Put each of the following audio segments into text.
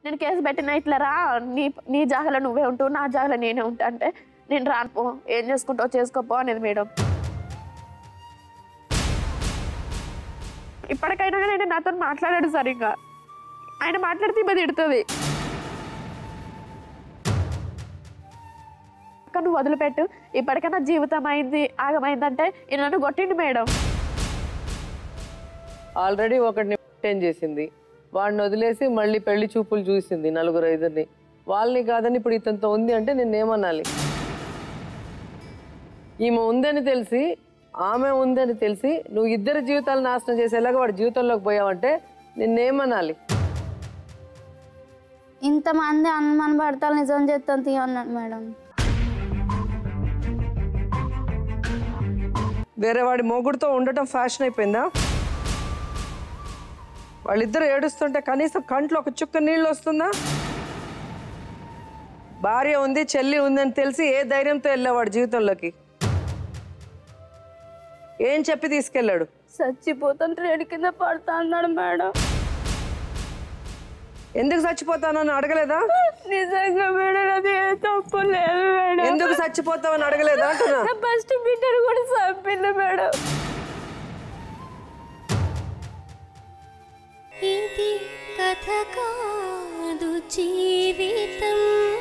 నేను కేసు పెట్టిన ఇట్లా రా నీ నీ జాగలో నువ్వే ఉంటావు నా జాగలో నేనే ఉంటా అంటే నేను రాను పో ఏం చేసుకుంటావు చేసుకోపో అనేది మేడం ఇప్పటికైనా కానీ ఆయన నాతో మాట్లాడాడు సరిగ్గా ఆయన మాట్లాడితే ఇబ్బంది తిడుతుంది అక్క నువ్వు వదిలిపెట్టు ఇప్పటికైనా జీవితం అయింది ఆగమైందంటే ఈయన నన్ను కొట్టిండు మేడం ఆల్రెడీ ఒకటిని మెయింటైన్ చేసింది వాడిని వదిలేసి మళ్ళీ పెళ్లి చూపులు చూసింది నలుగురు ఐదుని వాళ్ళని కాదని ఇప్పుడు ఇతనితో ఉంది అంటే నేనేమనాలి ఈమె ఉందని తెలిసి ఆమె ఉందని తెలిసి నువ్వు ఇద్దరి జీవితాలు నాశనం చేసేలాగా వాడి జీవితంలోకి పోయావంటే నిన్నేమనాలి ఇంతమంది అనుమాన పడతారు నిజం చేస్తాను తీ అన్నాడు మేడం వేరే వాడి మొగుడుతో ఉండటం ఫ్యాషన్ అయిపోయిందా వాళ్ళిద్దరు ఏడుస్తుంటే కనీసం కంట్లో ఒక చుక్క నీళ్ళు వస్తుందా భార్య ఉంది చెల్లి ఉంది అని తెలిసి ఏ ధైర్యంతో వెళ్ళావాడు జీవితంలోకి ఏం చెప్పి తీసుకెళ్ళాడు చచ్చిపోతాను ట్రైన్ కింద పడతా అన్నాడు మేడం ఎందుకు చచ్చిపోతానని అడగలేదా నిజంగా మేడం అది ఏ తప్పు లేదు మేడం ఎందుకు చచ్చిపోతావని అడగలేదా అంటున్నా ఫస్ట్ బిడ్డను కూడా చంపింది మేడం ఇది కథ కాదు జీవితం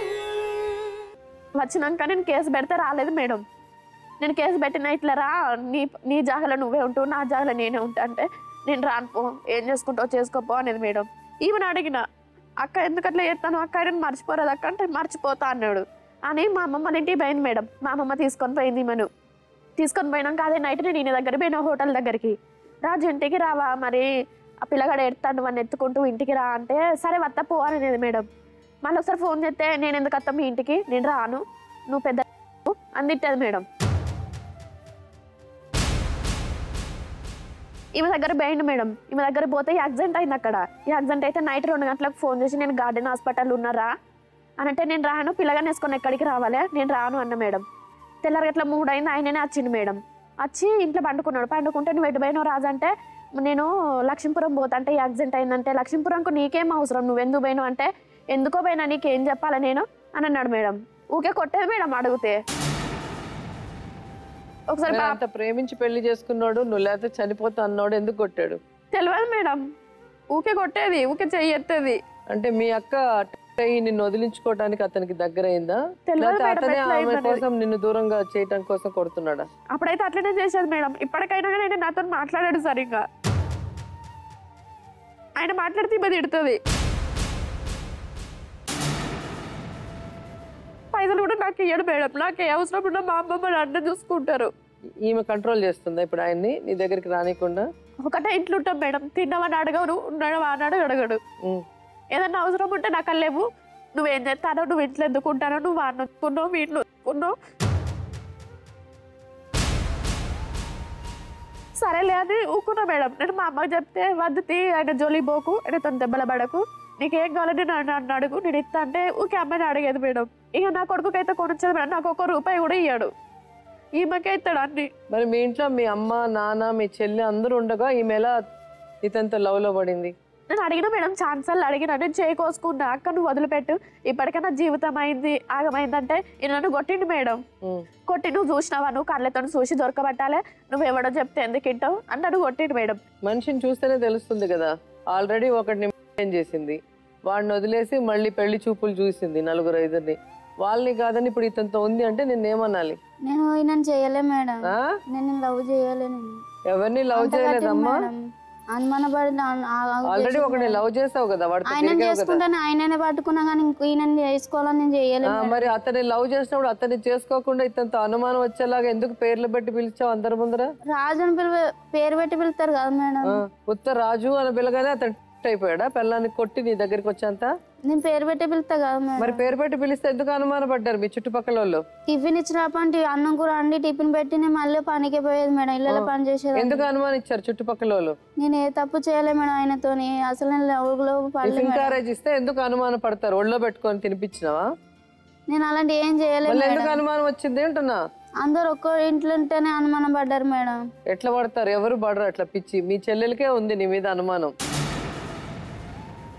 వచ్చినాక నేను కేసు పెడితే రాలేదు మేడం నేను కేసు పెట్టిన ఇట్లా రా నీ నీ జాగలో నువ్వే ఉంటావు నా జాగలో నేనే ఉంటా అంటే నేను రాను పో ఏం చేసుకుంటావు చేసుకోపో అనేది మేడం ఈమెను అడిగిన అక్క ఎందుకు అట్లా చేస్తాను అక్క నేను మర్చిపోలేదు అక్క అంటే మర్చిపోతా అన్నాడు అని మా అమ్మమ్మ ఇంటికి పోయింది మేడం మా అమ్మమ్మ తీసుకొని పోయింది ఈమెను తీసుకొని పోయినాక అదే నైట్ నేను ఈయన దగ్గర పోయినా హోటల్ దగ్గరికి రాజు ఇంటికి రావా మరి ఆ పిల్లగాడు ఎడతాను వాడిని ఎత్తుకుంటూ ఇంటికి రా అంటే సరే వత్త పో అనేది మేడం మళ్ళీ ఒకసారి ఫోన్ చేస్తే నేను ఎందుకు వస్తా మీ ఇంటికి నేను రాను నువ్వు పెద్ద అని తిట్టేది మేడం ఈమె దగ్గర పోయిండు మేడం ఈమె దగ్గర పోతే యాక్సిడెంట్ అయింది అక్కడ యాక్సిడెంట్ అయితే నైట్ రెండు గంటలకు ఫోన్ చేసి నేను గార్డెన్ హాస్పిటల్ ఉన్నారా అని అంటే నేను రాను పిల్లగాని వేసుకొని ఎక్కడికి రావాలి నేను రాను అన్న మేడం తెల్లారి గట్ల మూడు అయింది ఆయననే వచ్చిండు మేడం వచ్చి ఇంట్లో పండుకున్నాడు పండుకుంటే నువ్వు ఎటు పోయినావు రాజు అంటే నేను లక్ష్మీపురం పోతా అంటే యాక్సిడెంట్ అయిందంటే లక్ష్మీపురంకు నీకేం అవసరం నువ్వు ఎందుకు పోయినావు అంటే ఎందుకో పోయినా నీకేం చెప్పాలి నేను అని అన్నాడు మేడం ఊకే కొట్టేది మేడం అడిగితే ఒకసారి మరి బా- అంత ప్రేమించి పెళ్లి చేసుకున్నాడు నువ్వు లేకపోతే చనిపోతా అన్నాడు ఎందుకు కొట్టాడు తెలియదు మేడం ఊకే కొట్టేది ఊకే చెయ్యెత్తేది అంటే మీ అక్క అయ్యి నిన్ను వదిలించుకోవడానికి అతనికి దగ్గర అయిందా తెలియదు లేకపోతే మేడం, అతనే ఎట్లా ఆమె అయిందనేది. కోసం నిన్ను దూరంగా చేయటం కోసం కొడుతున్నాడా అప్పుడైతే అట్లనే చేసేది మేడం ఇప్పటికైనా కానీ ఆయన నాతో మాట్లాడాడు సరిగ్గా ఆయన మాట్లాడితే ఇబ్బంది తిడుతుంది పైసలు కూడా నాకు ఇయ్యడు మేడం నాకు ఏ అవసరం ఉన్నా మా అమ్మమ్మ నన్ను చూసుకుంటారు ఈమె కంట్రోల్ చేస్తుందా ఇప్పుడు ఆయన్ని నీ దగ్గరికి రానికుండా ఒకటే ఇంట్లో ఉంటాం మేడం తిన్నామని అడగడు ఉన్నాడు అన్నాడు అడగడు ఉమ్. ఏదన్నా అవసరం ఉంటే నాకు లేవు నువ్వేం చేస్తానో నువ్వు ఇంట్లో ఎందుకుంటానో నువ్వు వాడిని వదుకున్నావు వీటిని వదుకున్నావు సరేలే అది ఊకున్నా మేడం నేను మా అమ్మకి చెప్తే వద్దుతి ఆయన జోలి పోకు ఆయన తన దెబ్బల పడకు నీకేం కావాలంటే నన్ను నన్ను అడుగు నేను ఇస్తా అంటే ఊకే అమ్మాయిని అడిగేది మేడం ఇక నా కొడుకుకి అయితే కొనిచ్చేది మేడం నాకు ఒక్క రూపాయి కూడా ఇయ్యాడు ఈమెకే ఇస్తాడు అన్ని మరి మీ ఇంట్లో మీ అమ్మ నాన్న మీ చెల్లి అందరూ ఉండగా ఈమె ఎలా ఇతనితో లవ్ లో పడింది నేను అడిగిన మేడం ఛాన్సల్ అడిగిన నేను చేయి కోసుకున్నా అక్క నువ్వు వదిలిపెట్టు ఇప్పటికైనా జీవితం అయింది ఆగమైందంటే ఈయన నన్ను కొట్టిండు మేడం ఉమ్. కొట్టి నువ్వు చూసినావా నువ్వు కళ్ళతో చూసి దొరకబట్టాలే నువ్వు ఎవడో చెప్తే ఎందుకు ఇంటావు అన్నాడు కొట్టిండు మేడం మనిషిని చూస్తేనే తెలుస్తుంది కదా ఆల్రెడీ ఒకటిని మెయింటైన్ చేసింది వాడిని వదిలేసి మళ్ళీ పెళ్లి చూపులు చూసింది నలుగురు ఐదుని వాళ్ళని కాదని ఇప్పుడు ఇతనితో ఉంది అంటే నేనేమనాలి నేను ఈయన చేయలే మేడం ఆ? నేను లవ్ చేయలే నేను ఎవరిని లవ్ అంత కఠినం చేయలేదమ్మా మేడం. అనుమానపడి నా- ఆ- ఆ ఆల్రెడీ ఉద్దేశం ఒకటి మేడం. లవ్ చేసావు కదా వాడితో ఆయనని తిరిగావు కదా చేసుకుంటాను ఆయననే పట్టుకున్నా కానీ ఇంకో ఈయన చేసుకోవాలని నేను చేయలేదు ఆ, మరి అతన్ని లవ్ చేసినప్పుడు అతన్ని చేసుకోకుండా ఇతనితో అనుమానం వచ్చేలాగా ఎందుకు పేర్లు పెట్టి పిలిచావు అందరి ముందర రాజు అని పిలువ పేరు పెట్టి పిలుస్తారు కదా మేడం ఆ, ఉత్త రాజు అని పిలగానే అతను అయిపోయాడా పిల్లాన్ని కొట్టి నీ దగ్గరికి వచ్చేంత నేను పేరు పెట్టి పిలుస్తా కదా మరి మేడం పేరు పెట్టి పిలిస్తే ఎందుకు అనుమానపడ్డారు మీ చుట్టుపక్కల వాళ్ళు టిఫిన్ ఇచ్చినప్పటి అన్నం కూర అండి టిఫిన్ పెట్టి నేను మళ్ళీ పనికి పోయేది మేడం ఇళ్ళలో పని చేసేది ఎందుకు అనుమానించారు చుట్టుపక్కల వాళ్ళు నేను ఏ తప్పు చేయలే మేడం ఆయనతోని అసలు నేను లవ్లో పడలే టిఫిన్ మేడం క్యారేజ్ ఇస్తే ఎందుకు అనుమానం పడతారు ఒళ్ళో పెట్టుకొని తినిపించినావా నేను అలాంటి ఏం చేయలేదు మళ్ళీ ఎందుకు మేడం అనుమానం వచ్చింది అంటున్నా అందరు ఒక్క ఇంట్లో ఉంటేనే అనుమానం పడ్డారు మేడం ఎట్లా పడతారు ఎవరు పడరు అట్లా పిచ్చి మీ చెల్లెలకే ఉంది నీ మీద అనుమానం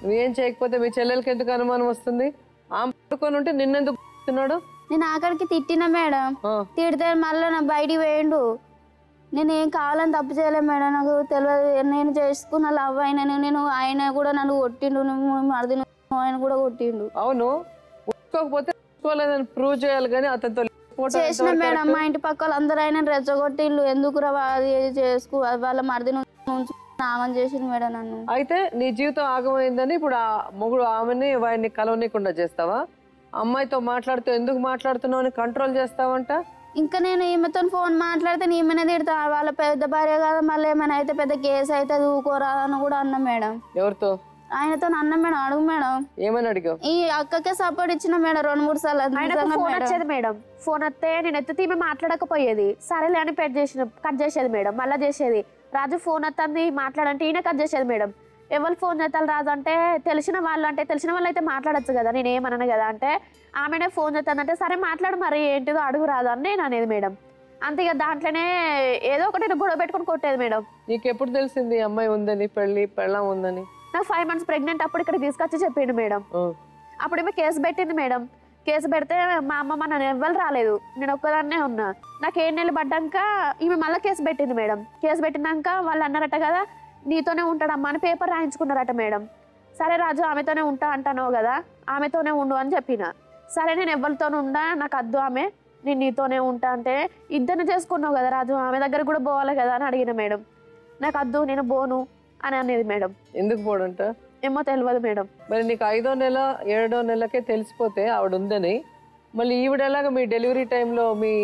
నువ్వేం చేయకపోతే మీ చెల్లెలకి ఎందుకు అనుమానం వస్తుంది ఆమె పడుకొని ఉంటే నిన్నెందుకు తిన్నాడు నేను ఆఖరికి తిట్టిన మేడం తిడితే మళ్ళీ నా బయటికి వేయండు నేను ఏం కావాలని తప్పు చేయలేదు మేడం నాకు తెలియదు నేను చేసుకున్న లవ్ అయినా నేను ఆయన కూడా నన్ను కొట్టిండు మరిది ఆయన కూడా కొట్టిండు అవును ఉంచుకోకపోతే ఉంచుకోలేదని ప్రూవ్ చేయాలి కానీ అతనితో లేకపోవటం చేసిన ఎంతవరకు మేడం correct? మా ఇంటి పక్క వాళ్ళందరూ ఆయన రెచ్చగొట్టిండు ఎందుకు రా అది చేసుకో వాళ్ళ మరిది నుంచి నామని చేసిండు మేడం నన్ను అయితే నీ జీవితం ఆగమైందని ఇప్పుడు ఆ మొగుడు ఆమెని వాడిని కలవనీయకుండా చేస్తావా అమ్మాయితో మాట్లాడుతూ ఎందుకు మాట్లాడుతున్నావు అని కంట్రోల్ చేస్తావంట ఇంకా నేను ఈమెతో ఫోన్ మాట్లాడితే నీ ఈమెనే తిడతా వాళ్ళ పెద్ద భార్య కదా మళ్ళీ ఏమైనా అయితే పెద్ద కేసు అయితే ఊకోరా అని కూడా అన్నా మేడం ఎవరితో ఆయనతో అన్న మేడం అడుగు మేడం ఏమని అడిగావు ఈ అక్కకే సపోర్ట్ ఇచ్చిన మేడం రెండు మూడు సార్లు అది ఆయనకు నిజంగా ఫోన్ మేడం. వచ్చేది మేడం ఫోన్ వస్తే నేను ఎత్తితే ఈమె మాట్లాడకపోయేది సరేలే అని పెట్ చేసిన కట్ చేసేది మేడం మళ్ళీ చేసేది రాజు ఫోన్ వస్తుంది మాట్లాడంటే ఈయన కట్ చేసేది మేడం ఎవరు ఫోన్ చేస్తారు రాజు అంటే తెలిసిన వాళ్ళు అంటే తెలిసిన వాళ్ళు అయితే మాట్లాడచ్చు కదా నేను ఏమన్నాను కదా అంటే ఆమెనే ఫోన్ చేస్తుందంటే సరే మాట్లాడు మరి ఏంటిదో అడుగు రాదు అని నేను అనేది మేడం అంతే ఇక దాంట్లోనే ఏదో ఒకటి గొడవ పెట్టుకొని కొట్టేది మేడం నీకు ఎప్పుడు తెలిసింది ఈ అమ్మాయి ఉందని పెళ్లి పెళ్ళం ఉందని నాకు ఫైవ్ మంత్స్ ప్రెగ్నెంట్ అప్పుడు ఇక్కడ తీసుకొచ్చి చెప్పిండు మేడం ఆ. అప్పుడు ఏమో కేసు పెట్టింది మేడం కేసు పెడితే మా అమ్మమ్మ నన్ను ఎవ్వరు రాలేదు నేను ఒక్కదాన్నే ఉన్నా నాకు ఏడు నెలలు పడ్డాక ఈమె మళ్ళీ కేసు పెట్టింది మేడం కేసు పెట్టినాక వాళ్ళు అన్నారట కదా నీతోనే ఉంటాడమ్మా అని పేపర్ రాయించుకున్నారట మేడం సరే రాజు ఆమెతోనే ఉంటా అంటానో కదా ఆమెతోనే ఉండు అని చెప్పిన సరే నేను ఎవరితోనూ ఉండా నాకు అద్దు ఆమె నేను నీతోనే ఉంటా అంటే ఇద్దరిని చేసుకున్నావు కదా రాజు ఆమె దగ్గర కూడా పోవాలి కదా అని అడిగిన మేడం నాకు అద్దు నేను పోను అని అనేది మేడం ఎందుకు పోడంట ఏమో తెలియదు మేడం మరి నీకు ఐదో నెల ఏడో నెలకే తెలిసిపోతే ఆవిడ ఉందని మళ్ళీ ఈవిడ ఎలాగ మీ డెలివరీ టైంలో మీ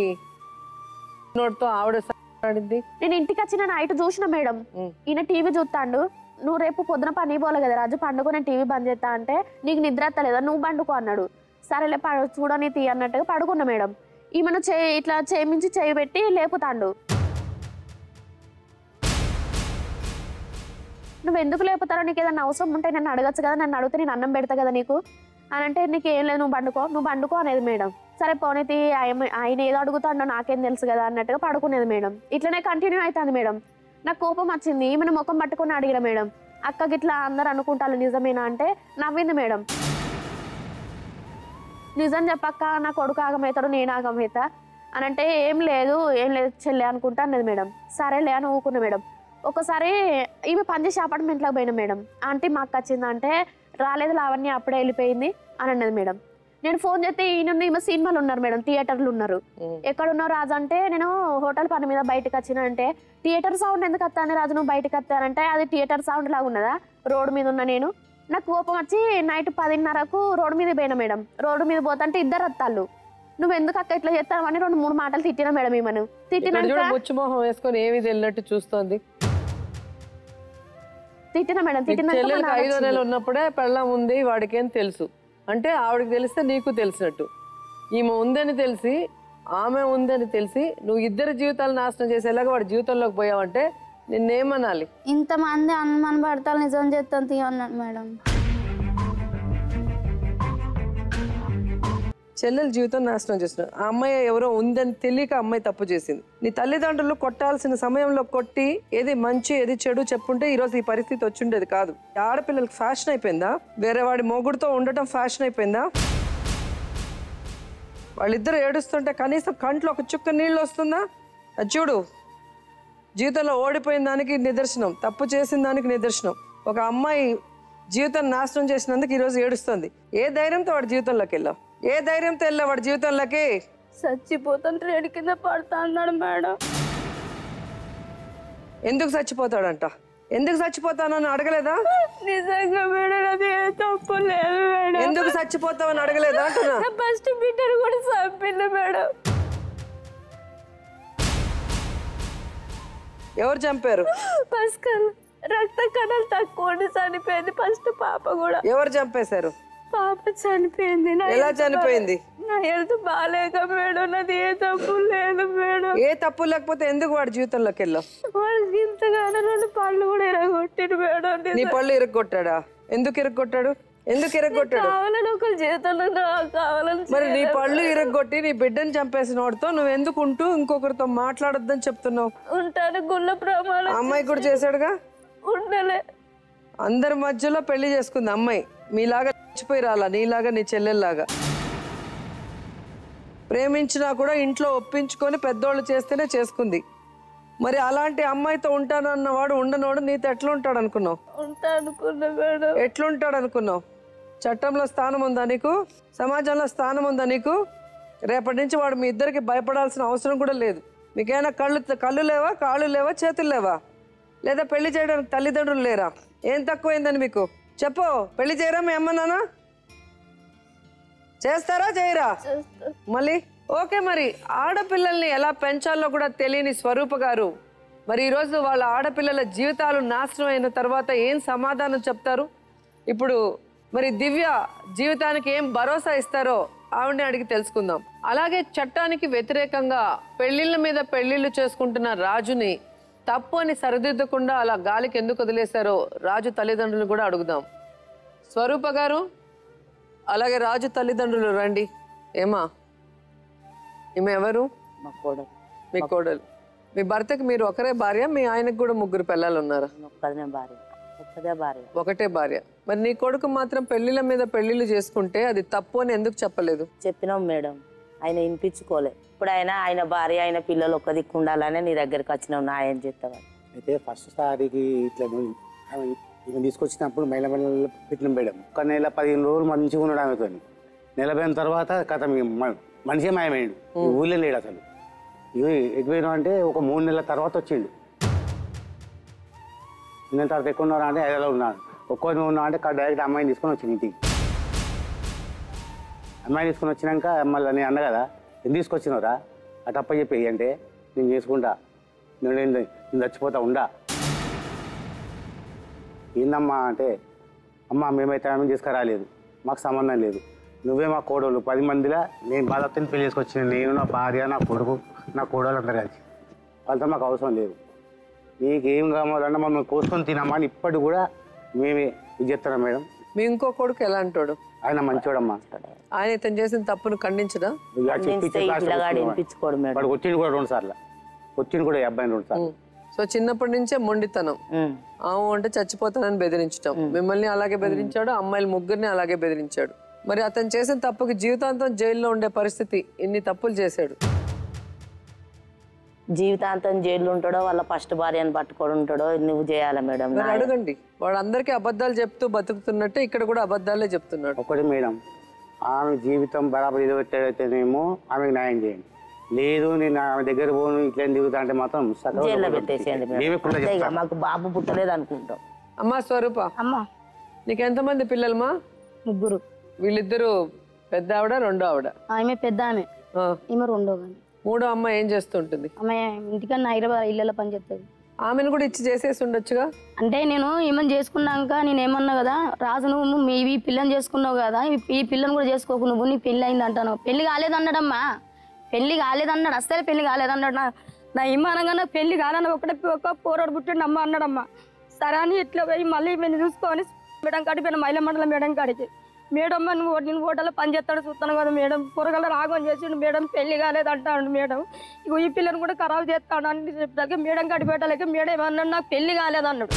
నోటితో ఆవిడ ఆడింది నేను ఇంటికి వచ్చిన నైట్ చూసిన మేడం ఉం. ఈయన టీవీ చూస్తాడు నువ్వు రేపు పొద్దున పని పోలే కదా రాజు పండుగ నేను టీవీ బంద్ చేస్తా అంటే నీకు నిద్ర ఎత్తలేదా నువ్వు పండుకో అన్నాడు సరేలే ప- చూడని తీ అన్నట్టుగా పడుకున్నా మేడం ఈమెను చే ఇట్లా చేయించి చేయి పెట్టి లేపుతాండు నువ్వు ఎందుకు లేపుతారో నీకు ఏదైనా అవసరం ఉంటే నన్ను అడగచ్చు కదా నన్ను అడిగితే నేను అన్నం పెడతా కదా నీకు అని అంటే నీకు ఏం లేదు నువ్వు పండుకో నువ్వు పండుకో అనేది మేడం సరే పోనీతి ఆయన ఆయన ఏదో అడుగుతాడో నాకేం తెలుసు కదా అన్నట్టుగా పడుకునేది మేడం ఇట్లనే కంటిన్యూ అవుతుంది మేడం నాకు కోపం వచ్చింది ఈమెను ముఖం పట్టుకొని అడిగిన మేడం అక్క గిట్లా అందరు అనుకుంటారు నిజమేనా అంటే నవ్వింది మేడం నిజం చెప్పక్క నా కొడుకు ఆగమవుతాడు నేను ఆగమవుతా అని అంటే ఏం లేదు ఏం లేదు చెల్లె అనుకుంటా అన్నది మేడం సరేలే అని ఊకున్నా మేడం ఒకసారి ఈమె పనిచేసే అపార్ట్మెంట్లోకి పోయినా మేడం ఆంటీ మా అక్క వచ్చిందంటే రాలేదు లావణ్య అప్పుడే వెళ్ళిపోయింది అని అన్నది మేడం నేను ఫోన్ చేస్తే ఈయన ఈమె సినిమాలు ఉన్నారు మేడం థియేటర్లు ఉన్నారు ఉం. ఎక్కడ ఉన్నావు రాజు అంటే నేను హోటల్ పని మీద బయటకు వచ్చిన అంటే థియేటర్ సౌండ్ ఎందుకు వస్తాను రాజు నువ్వు బయటకు వస్తానంటే అది థియేటర్ సౌండ్ లాగా ఉన్నదా రోడ్డు మీద ఉన్న నేను నాకు కోపం వచ్చి నైట్ పదిన్నరకు రోడ్డు మీద పోయినా మేడం రోడ్డు మీద పోతుంటే ఇద్దరు వస్తాళ్ళు నువ్వు ఎందుకు అక్క ఇట్లా చేస్తావని రెండు మూడు మాటలు తిట్టినా మేడం ఈమెను ఇక్కడ చూడు తిట్టినాక ముచ్చు మొహం వేసుకొని ఏమి తెలియనట్టు చూస్తోంది తిట్టినా మేడం నీకు తిట్టినాక చెల్లెలకి మా నాన్న ఐదో నెల వచ్చిండు. ఉన్నప్పుడే పెళ్ళం ఉంది వాడికేం తెలుసు అంటే ఆవిడకి తెలిస్తే నీకు తెలిసినట్టు ఈమె ఉందని తెలిసి ఆమె ఉందని తెలిసి నువ్వు ఇద్దరి జీవితాలు నాశనం చేసేలాగా వాడి జీవితంలోకి పోయావంటే నిన్నేమనాలి ఇంతమంది అనుమాన పడతారు నిజం చేస్తాను తీ అన్నాడు మేడం చెల్లెల జీవితం నాశనం చేస్తున్నాడు ఆ అమ్మాయి ఎవరో ఉందని తెలియక అమ్మాయి తప్పు చేసింది నీ తల్లిదండ్రులు కొట్టాల్సిన సమయంలో కొట్టి ఏది మంచి ఏది చెడు చెప్పుంటే ఈరోజు ఈ పరిస్థితి వచ్చిండేది కాదు ఈ ఆడపిల్లలకి ఫ్యాషన్ అయిపోయిందా వేరే వాడి మొగుడుతో ఉండటం ఫ్యాషన్ అయిపోయిందా వాళ్ళిద్దరు ఏడుస్తుంటే కనీసం కంట్లో ఒక చుక్క నీళ్ళు వస్తుందా అది చూడు జీవితంలో ఓడిపోయిన దానికి నిదర్శనం తప్పు చేసిన దానికి నిదర్శనం ఒక అమ్మాయి జీవితం నాశనం చేసినందుకు ఈరోజు ఏడుస్తుంది ఏ ధైర్యంతో వాడి జీవితంలోకి వెళ్ళావు ఏ ధైర్యంతో వెళ్ళావు వాడి జీవితంలోకి చచ్చిపోతాను ట్రేడ్ కింద పడతా అన్నాడు మేడం ఎందుకు చచ్చిపోతాడంట ఎందుకు చచ్చిపోతానని అడగలేదా నిజంగా మేడం అది ఏ తప్పు లేదు మేడం ఎందుకు చచ్చిపోతావని అడగలేదా అంటున్నా ఫస్ట్ బిడ్డను కూడా చంపిండు మేడం ఎవరు చంపారు ఫస్ట్ రక్త కణాలు తక్కువ ఉండి చనిపోయింది ఫస్ట్ పాప కూడా ఎవరు చంపేశారు పాప చనిపోయింది నా ఎలా health చనిపోయింది బా- నా హెల్త్ బాగాలేక మేడం నాది ఏ తప్పు లేదు మేడం ఏ తప్పు లేకపోతే ఎందుకు వాడి జీవితంలోకి వెళ్ళావు వాళ్ళకి ఇంతగానో రెండు పళ్ళు కూడా ఎరగొట్టిరు మేడం నీ పళ్ళు ఇరగొట్టాడా ఎందుకు ఇరగొట్టాడు ఎందుకు ఇరగొట్టాడు కావాలని ఒకరు జీవితంలో నాకు కావాలని మరి నీ పళ్ళు ఇరగొట్టి నీ బిడ్డని చంపేసిన వాడితో నువ్వు ఎందుకు ఉంటూ ఇంకొకరితో మాట్లాడొద్దని చెప్తున్నావు ఉంటాను గుళ్ళ ప్రమాణం ఆ అమ్మాయి కూడా చేశాడుగా ఉండలే అందరి మధ్యలో పెళ్లి చేసుకుంది అమ్మాయి మీలాగా చచ్చిపోయి రాలా నీలాగా నీ చెల్లెల్లాగా ప్రేమించినా కూడా ఇంట్లో ఒప్పించుకొని పెద్దోళ్ళు చేస్తేనే చేసుకుంది మరి అలాంటి అమ్మాయితో ఉంటానన్నవాడు ఉండనోడు నీతో ఎట్లా ఉంటాడు అనుకున్నావు ఉంటా అనుకున్నా మేడం ఎట్లుంటాడు అనుకున్నావు చట్టంలో స్థానం ఉందా నీకు సమాజంలో స్థానం ఉందా నీకు రేపటి నుంచి వాడు మీ ఇద్దరికి భయపడాల్సిన అవసరం కూడా లేదు మీకైనా కళ్ళు కళ్ళు లేవా కాళ్ళు లేవా చేతులు లేవా లేదా పెళ్లి చేయడానికి తల్లిదండ్రులు లేరా ఏం తక్కువైందని మీకు చెప్పు పెళ్లి చేయరా మీ అమ్మ నాన్న చేస్తారా చేయరా మళ్ళీ ఓకే మరి ఆడపిల్లల్ని ఎలా పెంచాలో కూడా తెలియని స్వరూప గారు మరి ఈరోజు వాళ్ళ ఆడపిల్లల జీవితాలు నాశనం అయిన తర్వాత ఏం సమాధానం చెప్తారు ఇప్పుడు మరి దివ్య జీవితానికి ఏం భరోసా ఇస్తారో ఆవిడని అడిగి తెలుసుకుందాం అలాగే చట్టానికి వ్యతిరేకంగా పెళ్లిళ్ళ మీద పెళ్లిళ్ళు చేసుకుంటున్న రాజుని తప్పు అని సరిదిద్దకుండా అలా గాలికి ఎందుకు వదిలేశారో రాజు తల్లిదండ్రులు కూడా అడుగుదాం స్వరూప గారు అలాగే రాజు తల్లిదండ్రులు రండి ఏమా ఈమె ఎవరు మా కోడలు మీ కోడలు మీ భర్తకి మీరు ఒకరే భార్య మీ ఆయనకు కూడా ముగ్గురు పిల్లలు ఉన్నారా ఒక్కదనే భార్య ఒక్కదే భార్య ఒకటే భార్య మరి నీ కొడుకు మాత్రం పెళ్లిళ్ళ మీద పెళ్లిళ్ళు చేసుకుంటే అది తప్పు అని ఎందుకు చెప్పలేదు చెప్పినాం మేడం ఆయన వినిపించుకోలే ఇప్పుడు ఆయన ఆయన భార్య ఆయన పిల్లలు ఒక్క దిక్కు ఉండాలనే నీ దగ్గరికి వచ్చినాం నా ఆయన చెప్తావని అయితే ఫస్ట్ సారికి ఇట్లా నువ్వు ఆమె ఈమె తీసుకొచ్చినప్పుడు మహిళ మహిళలు పెట్టిన మేడం ఒక నెల పదిహేను రోజులు మంచిగా ఉన్నాడు ఆమెతో నెలపోయిన తర్వాత కథ మనిషే మాయమైండు ఈ ఊళ్ళో లేడు అసలు ఇవి ఎటుపోయినా అంటే ఒక మూడు నెలల తర్వాత వచ్చిండు నిన్న తర్వాత ఎక్కువ ఉన్నారా అంటే ఐదులో ఉన్నాడు ఒక్కొని ఉన్నా అంటే డైరెక్ట్ అమ్మాయిని తీసుకొని వచ్చింది ఇంటికి అమ్మాయిని తీసుకొని వచ్చినాక మళ్ళీ నేను అన్న కదా ఎందుకు తీసుకొచ్చినవరా అటప్ప చెప్పి అంటే నేను చేసుకుంటా నేను నేను నేను చచ్చిపోతా ఉండా ఏందమ్మా అంటే అమ్మ మేమైతే ఆమె తీసుకురాలేదు మాకు సంబంధం లేదు నువ్వే మా కోడలు పది మందిలా నేను బాధతో పెళ్లి చేసుకొచ్చిన నేను నా భార్య నా కొడుకు నా కోడలు అందరు కలిసి వాళ్ళతో మాకు అవసరం లేదు నీకేం కావాలన్నా మమ్మల్ని కోసుకొని తినమ్మా అని ఇప్పటి కూడా మేమే ఇది చెప్తున్నాం మేడం మీ ఇంకో కొడుకు ఎలా అంటాడు ఆయన మంచోడమ్మా ఆయన ఇతను చేసిన తప్పును ఖండించడా ఇక చెప్పి నిండితే చెప్పి ఈ లాస్ట్కి పిల్లగాడు వస్తున్నాడు. వినిపించుకోడు మేడం వాడు వచ్చింది కూడా రెండు సార్లు వచ్చింది కూడా ఈ అబ్బాయిని రెండు సార్లు సో చిన్నప్పటి నుంచే మొండితనం ఉమ్. ఆవు అంటే చచ్చిపోతానని బెదిరించడం మిమ్మల్ని అలాగే బెదిరించాడు అమ్మాయిలు ముగ్గురిని అలాగే బెదిరించాడు మరి అతను చేసిన తప్పుకి జీవితాంతం జైల్లో ఉండే పరిస్థితి ఇన్ని తప్పులు చేశాడు జీవితాంతం జైలు ఉంటాడో వాళ్ళ ఫస్ట్ భార్యను పట్టుకొని ఉంటాడో నువ్వు చేయాలి మేడం మరి అడగండి వాడు అందరికీ అబద్ధాలు చెప్తూ బతుకుతున్నట్టే ఇక్కడ కూడా అబద్ధాలే చెప్తున్నాడు ఒకటి మేడం ఆమె జీవితం బరాబర్ నిలబెట్టేదైతేనేమో ఆమెకు న్యాయం చేయండి లేదు నేను ఆమె దగ్గర పోను ఇట్లా దిగుతా అంటే మాత్రం సగం జైల్లో పెట్టేసేయండి మేడం. మేమే కూడా అంతే ఇక చెప్తాం మాకు బాబు పుట్టలేదు అనుకుంటాం అమ్మా స్వరూప అమ్మా నీకు ఎంతమంది పిల్లలమా ముగ్గురు వీళ్ళిద్దరూ పెద్ద ఆవిడ రెండో ఆవిడ ఆమె పెద్ద ఆమె ఆ, ఈమె రెండో కానీ మూడో అమ్మ ఏం చేస్తుంటుంది ఆమె ఇంటికన్నా హైదరాబాద్ ఇళ్ళలో పని చేస్తుంది ఆమెను కూడా ఇచ్చి చేసేసి ఉండొచ్చుగా అంటే నేను ఈమెను చేసుకున్నాక నేను ఏమన్నా కదా రాజు నువ్వు మీ ఈ పిల్లని చేసుకున్నావు కదా ఈ- ఈ పిల్లని కూడా చేసుకోకు నువ్వు నీ పెళ్ళి అయింది అంటాను పెళ్లి కాలేదన్నాడమ్మా పెళ్లి కాలేదన్నాడు అస్సలు పెళ్లి కాలేదన్నాడు నా నా ఇమ్మానంగా నాకు పెళ్లి కాలని ఒకటే ఒక పోరాడు పుట్టిండు అమ్మ అన్నాడమ్మా సరే అని ఇట్లా పోయి మళ్ళీ మేము చూసుకొని మేడం కాడికి పోయిన మహిళా మండలం మేడం కాడికి మేడం అమ్మ నువ్వు నేను హోటల్లో పని చేస్తాడు చూస్తాను కదా మేడం కూరగాయల రాగం చేసిండు మేడం పెళ్లి కాలేదు అంటాడు మేడం ఇగో ఈ పిల్లని కూడా ఖరాబ్ చేస్తాడు అని చెప్పడానికి మేడం కాడి పెట్టలేక మేడం ఏమన్నాడు నాకు పెళ్లి కాలేదు అన్నాడు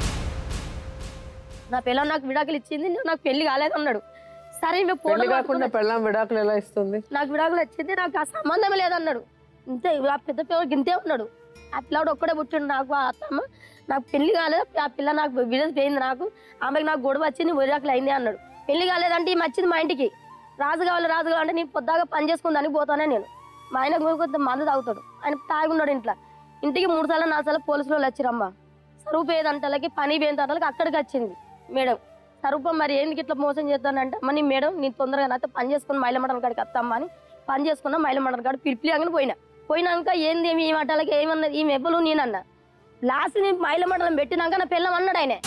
నా పిల్ల నాకు విడాకులు ఇచ్చింది నాకు పెళ్లి కాలేదు అన్నాడు సరే మేము పెళ్లి ఫోటో కాకుండా పెళ్ళాం విడాకులు ఎలా ఇస్తుంది నాకు విడాకులు వచ్చింది నాకు ఆ సంబంధం లేదన్నాడు ఇంతే ఆ పెద్ద పిల్లకి ఇంతే ఉన్నాడు ఆ పిల్లడు ఒక్కడే పుట్టిండు నాకు ఆ అత్తమ్మ నాకు పెళ్లి కాలేదు ఆ పిల్ల నాకు విడస్ పోయింది నాకు ఆమెకి నాకు గొడవ వచ్చింది విడాకులు అయింది అన్నాడు పెళ్లి కాలేదంటే ఈమె వచ్చింది మా ఇంటికి రాజు కావాలి రాజు కావాలంటే నేను పొద్దాగా పని చేసుకుందానికి పోతానే నేను మా ఆయన కొంత మందు తాగుతాడు ఆయన తాగి ఉన్నాడు ఇంట్లో ఇంటికి మూడు సార్లు నాలుగు సార్లు పోలీసులు వాళ్ళు వచ్చిరమ్మ సరుపు ఏదంటలకి పని పోయేదంటలకి అక్కడికి వచ్చింది మేడం సరుపు మరి ఎందుకు ఇట్లా మోసం చేస్తానంటే మరి మేడం నేను తొందరగా నాతో పని చేసుకుని మైల మండలం కాడికి వస్తామ్మా అని పని చేసుకున్నా మైల మండలం కాడ పిలిపి అని పోయినా పోయినాక ఏంది ఈ మాటలకి ఏమన్నది ఈ మెబ్బలు నేనన్నా లాస్ట్ నేను మైల మండలం పెట్టినాక నా పిల్లం అన్నాడు ఆయన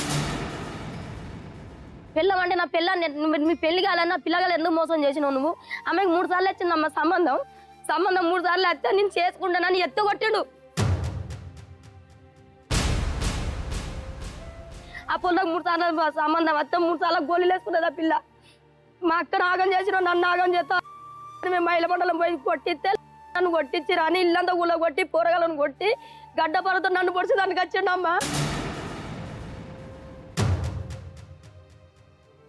పిల్లం అంటే నా పిల్లని నువ్వు మీ పెళ్లి కాలన్నా పిల్లగాలు ఎందుకు మోసం చేసినావు నువ్వు ఆమెకు మూడు సార్లు వచ్చిందమ్మ సంబంధం సంబంధం మూడు సార్లు వస్తే నేను చేసుకుంటానని ఎత్తుకొట్టాడు ఆ పొలకు మూడు సార్లు సంబంధం వస్తే మూడు సార్లు గోళీలు వేసుకున్నది ఆ పిల్ల మా అక్క నాగం చేసిన నన్ను నాగం చేస్తా మేము మహిళ మండలం పోయి కొట్టిస్తే నన్ను కొట్టించి రాని ఇల్లంతా ఊళ్ళో కొట్టి కూరగాయలను కొట్టి గడ్డ పరతో నన్ను పొడిచి దానికి వచ్చిండమ్మా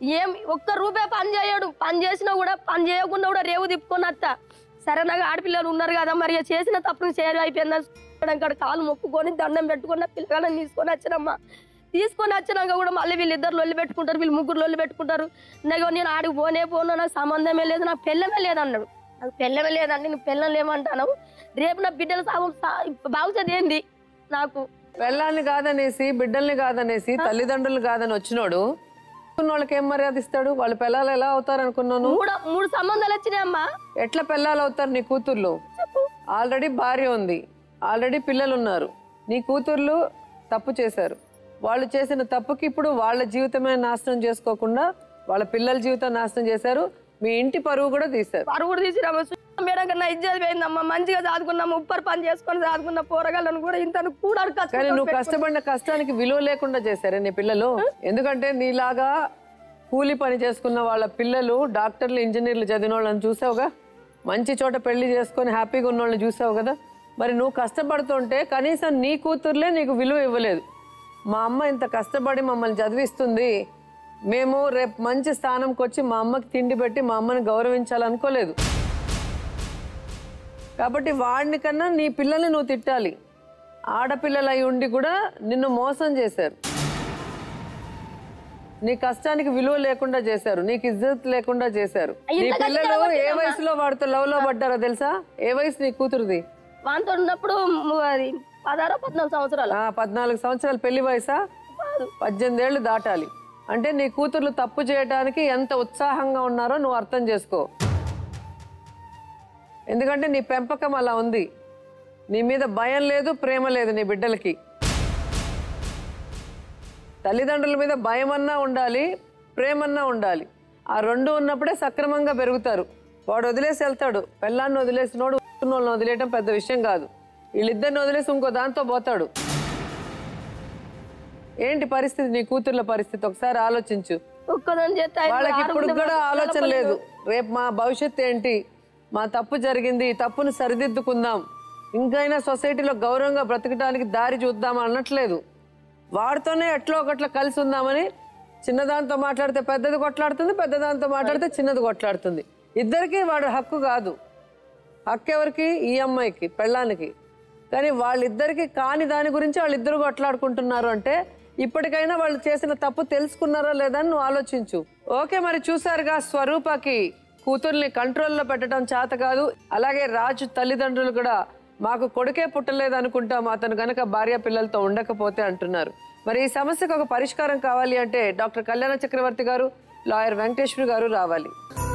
ఏం ఒక్క రూపాయి పని చేయడు పని చేసినా కూడా పని చేయకుండా కూడా రేవు తిప్పుకొని అత్త సరే నాకు ఆడపిల్లలు ఉన్నారు కదా మరి ఇక చేసిన తప్పును చేరు అయిపోయిందని ఇక్కడ కాలు మొక్కుకొని దండం పెట్టుకున్న పిల్లగాళ్ళని తీసుకొని వచ్చినమ్మా తీసుకొని వచ్చినాక కూడా మళ్ళీ వీళ్ళిద్దరు లొల్లి పెట్టుకుంటారు వీళ్ళు ముగ్గురు లొల్లి పెట్టుకుంటారు నాకు నేను ఆడికి పోనే పోను నాకు సంబంధమే లేదు నాకు పెళ్ళమే లేదన్నాడు నాకు పెళ్ళమే లేదండి నేను పెళ్ళం లేమంటాను రేపు నా బిడ్డల సాగు బాగుతుంది ఏంది నాకు పెళ్ళాన్ని కాదనేసి బిడ్డల్ని కాదనేసి తల్లిదండ్రులు కాదని వచ్చినోడు ఉన్న వాళ్ళకి ఏం మర్యాద ఇస్తాడు వాళ్ళ పిల్లలు ఎలా అవుతారు అనుకున్నాను మూడు మూడు సంబంధాలు వచ్చినాయమ్మా ఎట్లా పిల్లలు అవుతారు నీ కూతుర్లు ఆల్రెడీ భార్య ఉంది ఆల్రెడీ పిల్లలు ఉన్నారు నీ కూతుర్లు తప్పు చేశారు వాళ్ళు చేసిన తప్పుకి ఇప్పుడు వాళ్ళ జీవితమే నాశనం చేసుకోకుండా వాళ్ళ పిల్లల జీవితం నాశనం చేశారు మీ ఇంటి పరువు కూడా తీశారు పరుగుడు తీసిరామా మేడం కన్నా ఇజ్జత్ పోయిందమ్మా మంచిగా చదువుకున్నాము ఉప్పర్ పని చేసుకొని చదువుకున్న పోరగాళ్ళను కూడా ఇంత కూడా కానీ నువ్వు కష్టపడిన కష్టానికి విలువ లేకుండా చేశారే నీ పిల్లలు ఎందుకంటే నీలాగా కూలి పని చేసుకున్న వాళ్ళ పిల్లలు డాక్టర్లు ఇంజనీర్లు చదివిన వాళ్ళని చూసావుగా మంచి చోట పెళ్లి చేసుకొని హ్యాపీగా ఉన్న వాళ్ళని చూసావు కదా మరి నువ్వు కష్టపడుతుంటే కనీసం నీ కూతుర్లే నీకు విలువ ఇవ్వలేదు మా అమ్మ ఇంత కష్టపడి మమ్మల్ని చదివిస్తుంది మేము రేపు మంచి స్థానంకి వచ్చి మా అమ్మకి తిండి పెట్టి మా అమ్మని గౌరవించాలనుకోలేదు కాబట్టి వాడిని కన్నా నీ పిల్లల్ని నువ్వు తిట్టాలి ఆడపిల్లలు అయి ఉండి కూడా నిన్ను మోసం చేశారు నీ కష్టానికి విలువ లేకుండా చేశారు నీకు ఇజ్జత్ లేకుండా చేశారు నీ ఇంత కష్టం పిల్లలు ఏ కొట్టినమ్మా. వయసులో వాడితో లవ్ లో పడ్డారో తెలుసా ఏ వయసు నీ కూతురుది వాంతో ఉన్నప్పుడు ము- అది పదహారో పద్నాలుగు సంవత్సరాలు ఆ, పద్నాలుగు సంవత్సరాలు పెళ్లి వయసా పద్దెనిమిది ఏళ్ళు దాటాలి అంటే నీ కూతుర్లు తప్పు చేయడానికి ఎంత ఉత్సాహంగా ఉన్నారో నువ్వు అర్థం చేసుకో ఎందుకంటే నీ పెంపకం అలా ఉంది నీ మీద భయం లేదు ప్రేమ లేదు నీ బిడ్డలకి తల్లిదండ్రుల మీద భయం అన్నా ఉండాలి ప్రేమన్నా ఉండాలి ఆ రెండు ఉన్నప్పుడే సక్రమంగా పెరుగుతారు వాడు వదిలేసి వెళ్తాడు పెళ్ళాన్ని వదిలేసినోడు వాళ్ళని వదిలేయటం పెద్ద విషయం కాదు వీళ్ళిద్దరిని వదిలేసి ఇంకో దాంతో పోతాడు ఏంటి పరిస్థితి నీ కూతుర్ల పరిస్థితి ఒకసారి ఆలోచించు ఒక్కదాని చేస్తే ఐదు వాళ్ళకి ఆరు ఇప్పుడు మంది కూడా పిల్లలు ఆలోచన లేదు రేపు మా భవిష్యత్తు ఏంటి మా తప్పు జరిగింది ఈ తప్పును సరిదిద్దుకుందాం ఇంకైనా సొసైటీలో గౌరవంగా బ్రతకడానికి దారి చూద్దాం అనట్లేదు వాడితోనే ఎట్లో ఒకట్లా కలిసి ఉందామని చిన్నదాంతో మాట్లాడితే పెద్దది కొట్లాడుతుంది పెద్దదాంతో మాట్లాడితే చిన్నది కొట్లాడుతుంది ఇద్దరికి వాడు హక్కు కాదు హక్కు ఎవరికి ఈ అమ్మాయికి పెళ్ళానికి కానీ వాళ్ళిద్దరికి కాని దాని గురించి వాళ్ళిద్దరు కొట్లాడుకుంటున్నారు అంటే ఇప్పటికైనా వాళ్ళు చేసిన తప్పు తెలుసుకున్నారా లేదా అని నువ్వు ఆలోచించు ఓకే మరి చూసారుగా స్వరూపకి కూతుర్ని కంట్రోల్లో పెట్టడం చేత కాదు అలాగే రాజు తల్లిదండ్రులు కూడా మాకు కొడుకే పుట్టలేదు అనుకుంటాం అతను గనక భార్య పిల్లలతో ఉండకపోతే అంటున్నారు మరి ఈ సమస్యకు ఒక పరిష్కారం కావాలి అంటే డాక్టర్ కళ్యాణ చక్రవర్తి గారు లాయర్ వెంకటేశ్వరి గారు రావాలి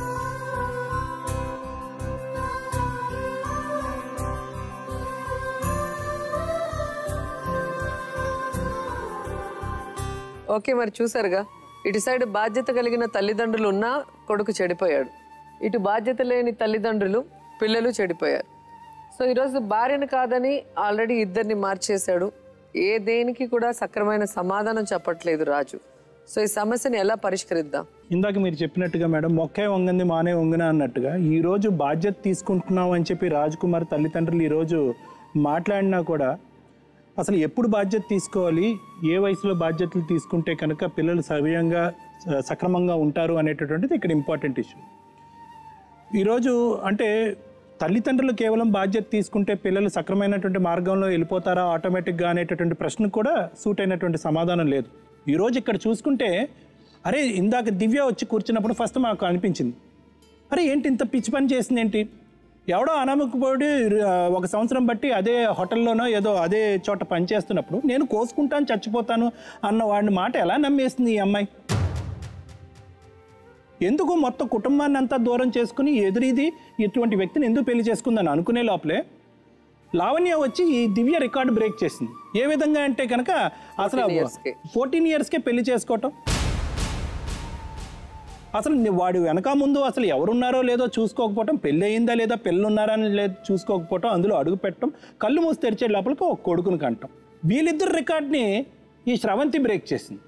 ఓకే మరి చూసారుగా ఇటు సైడ్ బాధ్యత కలిగిన తల్లిదండ్రులు ఉన్నా కొడుకు చెడిపోయాడు ఇటు బాధ్యత లేని తల్లిదండ్రులు పిల్లలు చెడిపోయారు సో ఈరోజు భార్యను కాదని ఆల్రెడీ ఇద్దరిని మార్చేశాడు ఏ దేనికి కూడా సక్రమైన సమాధానం చెప్పట్లేదు రాజు సో ఈ సమస్యని ఎలా పరిష్కరిద్దాం ఇందాక మీరు చెప్పినట్టుగా మేడం మొక్కే వంగంది మానే వంగన అన్నట్టుగా ఈ రోజు బాధ్యత తీసుకుంటున్నాం అని చెప్పి రాజ్ కుమార్ తల్లిదండ్రులు ఈరోజు మాట్లాడినా కూడా అసలు ఎప్పుడు బాధ్యత తీసుకోవాలి ఏ వయసులో బాధ్యతలు తీసుకుంటే కనుక పిల్లలు సవ్యంగా స- సక్రమంగా ఉంటారు అనేటటువంటిది ఇక్కడ ఇంపార్టెంట్ ఇష్యూ ఈరోజు అంటే తల్లిదండ్రులు కేవలం బాధ్యత తీసుకుంటే పిల్లలు సక్రమైనటువంటి మార్గంలో వెళ్ళిపోతారా ఆటోమేటిక్గా అనేటటువంటి ప్రశ్నకు కూడా సూట్ అయినటువంటి సమాధానం లేదు ఈరోజు ఇక్కడ చూసుకుంటే అరే ఇందాక దివ్య వచ్చి కూర్చున్నప్పుడు ఫస్ట్ మాకు అనిపించింది అరే ఏంటి ఇంత పిచ్చి పని చేసింది ఏంటి ఎవడో అనామకపోడి ఒక సంవత్సరం బట్టి అదే హోటల్లోనో ఏదో అదే చోట పని చేస్తున్నప్పుడు నేను కోసుకుంటాను చచ్చిపోతాను అన్న వాడిని మాట ఎలా నమ్మేస్తుంది ఈ అమ్మాయి ఎందుకు మొత్తం కుటుంబాన్ని అంతా దూరం చేసుకుని ఎదురీది ఇటువంటి వ్యక్తిని ఎందుకు పెళ్లి చేసుకుందని అనుకునే లోపలే లావణ్య వచ్చి ఈ దివ్య రికార్డు బ్రేక్ చేసింది ఏ విధంగా అంటే కనుక అసలు 14 years కే. ఫోర్టీన్ ఇయర్స్కే పెళ్లి చేసుకోవటం అసలు ని- వాడు వెనక ముందు అసలు ఎవరున్నారో లేదో చూసుకోకపోవటం పెళ్ళి అయిందా లేదా పెళ్ళి ఉన్నారా అని లేదు చూసుకోకపోవటం అందులో అడుగు పెట్టడం కళ్ళు మూసి తెరిచే లోపలికి ఒక కొడుకుని కంటాం వీళ్ళిద్దరు రికార్డ్ని ఈ స్రవంతి బ్రేక్ చేసింది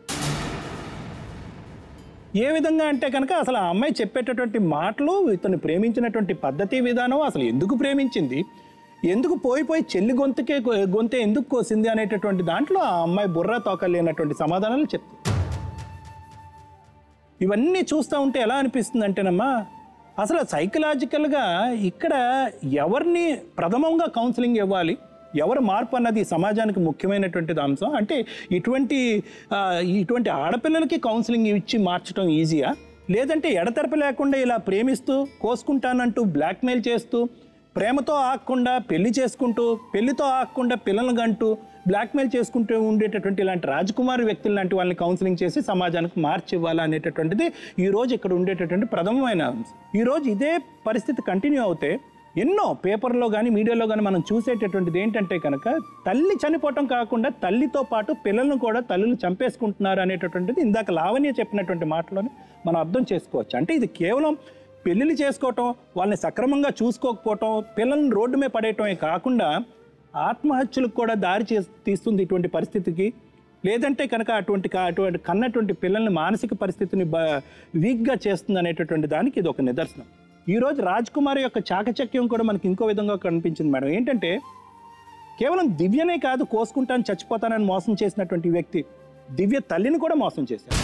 ఏ విధంగా అంటే కనుక అసలు ఆ అమ్మాయి చెప్పేటటువంటి మాటలు ఇతను ప్రేమించినటువంటి పద్ధతి విధానం అసలు ఎందుకు ప్రేమించింది ఎందుకు పోయి పోయి చెల్లి గొంతుకే గొంతే ఎందుకు కోసింది అనేటటువంటి దాంట్లో ఆ అమ్మాయి బుర్ర తోక లేనటువంటి సమాధానాలు చెప్తుంది ఇవన్నీ చూస్తూ ఉంటే ఎలా అనిపిస్తుంది అంటేనమ్మా అసలు సైకలాజికల్గా ఇక్కడ ఎవరిని ప్రథమంగా కౌన్సిలింగ్ ఇవ్వాలి ఎవరు మార్పు అన్నది ఈ సమాజానికి ముఖ్యమైనటువంటిది అంశం అంటే ఇటువంటి ఆ, ఇటువంటి ఆడపిల్లలకి కౌన్సిలింగ్ ఇచ్చి మార్చడం ఈజీయా లేదంటే ఎడతెరపి లేకుండా ఇలా ప్రేమిస్తూ కోసుకుంటానంటూ బ్లాక్మెయిల్ చేస్తూ ప్రేమతో ఆగకుండా పెళ్లి చేసుకుంటూ పెళ్లితో ఆగకుండా పిల్లలను గంటూ బ్లాక్మెయిల్ చేసుకుంటూ ఉండేటటువంటి ఇలాంటి రాజకుమారి వ్యక్తులు లాంటి వాళ్ళని కౌన్సిలింగ్ చేసి సమాజానికి మార్చి ఇవ్వాలా అనేటటువంటిది ఈ రోజు ఇక్కడ ఉండేటటువంటి ప్రథమమైన అంశం ఈ రోజు ఇదే పరిస్థితి కంటిన్యూ అవుతే ఎన్నో పేపర్లో కానీ మీడియాలో కానీ మనం చూసేటటువంటిది ఏంటంటే కనుక తల్లి చనిపోవటం కాకుండా తల్లితో పాటు పిల్లలను కూడా తల్లులు చంపేసుకుంటున్నారు అనేటటువంటిది ఇందాక లావణ్య చెప్పినటువంటి మాటలోనే మనం అర్థం చేసుకోవచ్చు అంటే ఇది కేవలం పెళ్ళిళ్ళు చేసుకోవటం వాళ్ళని సక్రమంగా చూసుకోకపోవటం పిల్లల్ని రోడ్డు మీద పడేయటమే కాకుండా ఆత్మహత్యలకు కూడా దారి చే తీస్తుంది ఇటువంటి పరిస్థితికి లేదంటే కనుక అటువంటి కా- అటువంటి కన్నటువంటి పిల్లల్ని మానసిక పరిస్థితిని బ వీక్గా చేస్తుంది అనేటటువంటి దానికి ఇది ఒక నిదర్శనం ఈరోజు రాజ్ కుమార్ యొక్క చాకచక్యం కూడా మనకి ఇంకో విధంగా కనిపించింది మేడం ఏంటంటే కేవలం దివ్యనే కాదు కోసుకుంటాను చచ్చిపోతానని మోసం చేసినటువంటి వ్యక్తి దివ్య తల్లిని కూడా మోసం చేశాడు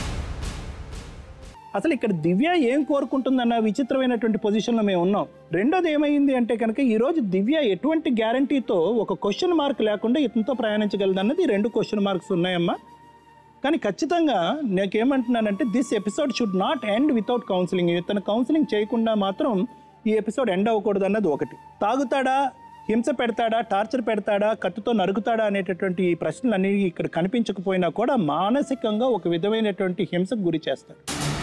అసలు ఇక్కడ దివ్య ఏం కోరుకుంటుందన్న విచిత్రమైనటువంటి పొజిషన్లో మేము ఉన్నాం రెండోది ఏమైంది అంటే కనుక ఈరోజు దివ్య ఎటువంటి గ్యారంటీతో ఒక క్వశ్చన్ మార్క్ లేకుండా ఇతనితో ప్రయాణించగలదన్నది రెండు క్వశ్చన్ మార్క్స్ ఉన్నాయమ్మా కానీ ఖచ్చితంగా నాకేమంటున్నానంటే this episode should not end without counselling ఇతను కౌన్సిలింగ్ చేయకుండా మాత్రం ఈ ఎపిసోడ్ ఎండ్ అవ్వకూడదు అన్నది ఒకటి తాగుతాడా హింస పెడతాడా టార్చర్ పెడతాడా కత్తుతో నరుకుతాడా అనేటటువంటి ఈ ప్రశ్నలన్నీ ఇక్కడ కనిపించకపోయినా కూడా మానసికంగా ఒక విధమైనటువంటి హింసకు గురి చేస్తాడు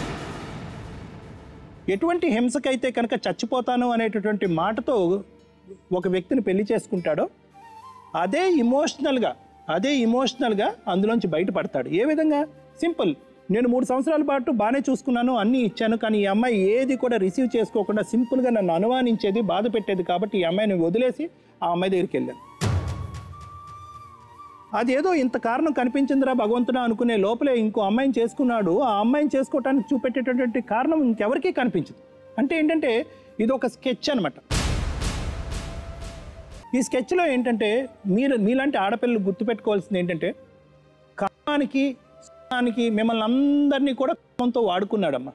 ఎటువంటి హింసకైతే కనుక చచ్చిపోతాను అనేటటువంటి మాటతో ఒక వ్యక్తిని పెళ్లి చేసుకుంటాడో అదే ఇమోషనల్గా అదే ఇమోషనల్గా అందులోంచి బయటపడతాడు ఏ విధంగా సింపుల్ నేను మూడు సంవత్సరాల పాటు బాగానే చూసుకున్నాను అన్నీ ఇచ్చాను కానీ ఈ అమ్మాయి ఏది కూడా రిసీవ్ చేసుకోకుండా సింపుల్గా నన్ను అనుమానించేది బాధ పెట్టేది కాబట్టి ఈ అమ్మాయిని వదిలేసి ఆ అమ్మాయి దగ్గరికి వెళ్ళాను అదేదో ఇంత కారణం కనిపించిందిరా భగవంతుడా అనుకునే లోపలే ఇంకో అమ్మాయిని చేసుకున్నాడు ఆ అమ్మాయిని చేసుకోవటానికి చూపెట్టేటటువంటి కారణం ఇంకెవరికీ కనిపించదు అంటే ఏంటంటే ఇది ఒక స్కెచ్ అనమాట ఈ స్కెచ్లో ఏంటంటే మీరు మీలాంటి ఆడపిల్లలు గుర్తుపెట్టుకోవాల్సింది ఏంటంటే కామానికి సుఖానికి మిమ్మల్ని అందరినీ కూడా కామంతో వాడుకున్నాడమ్మా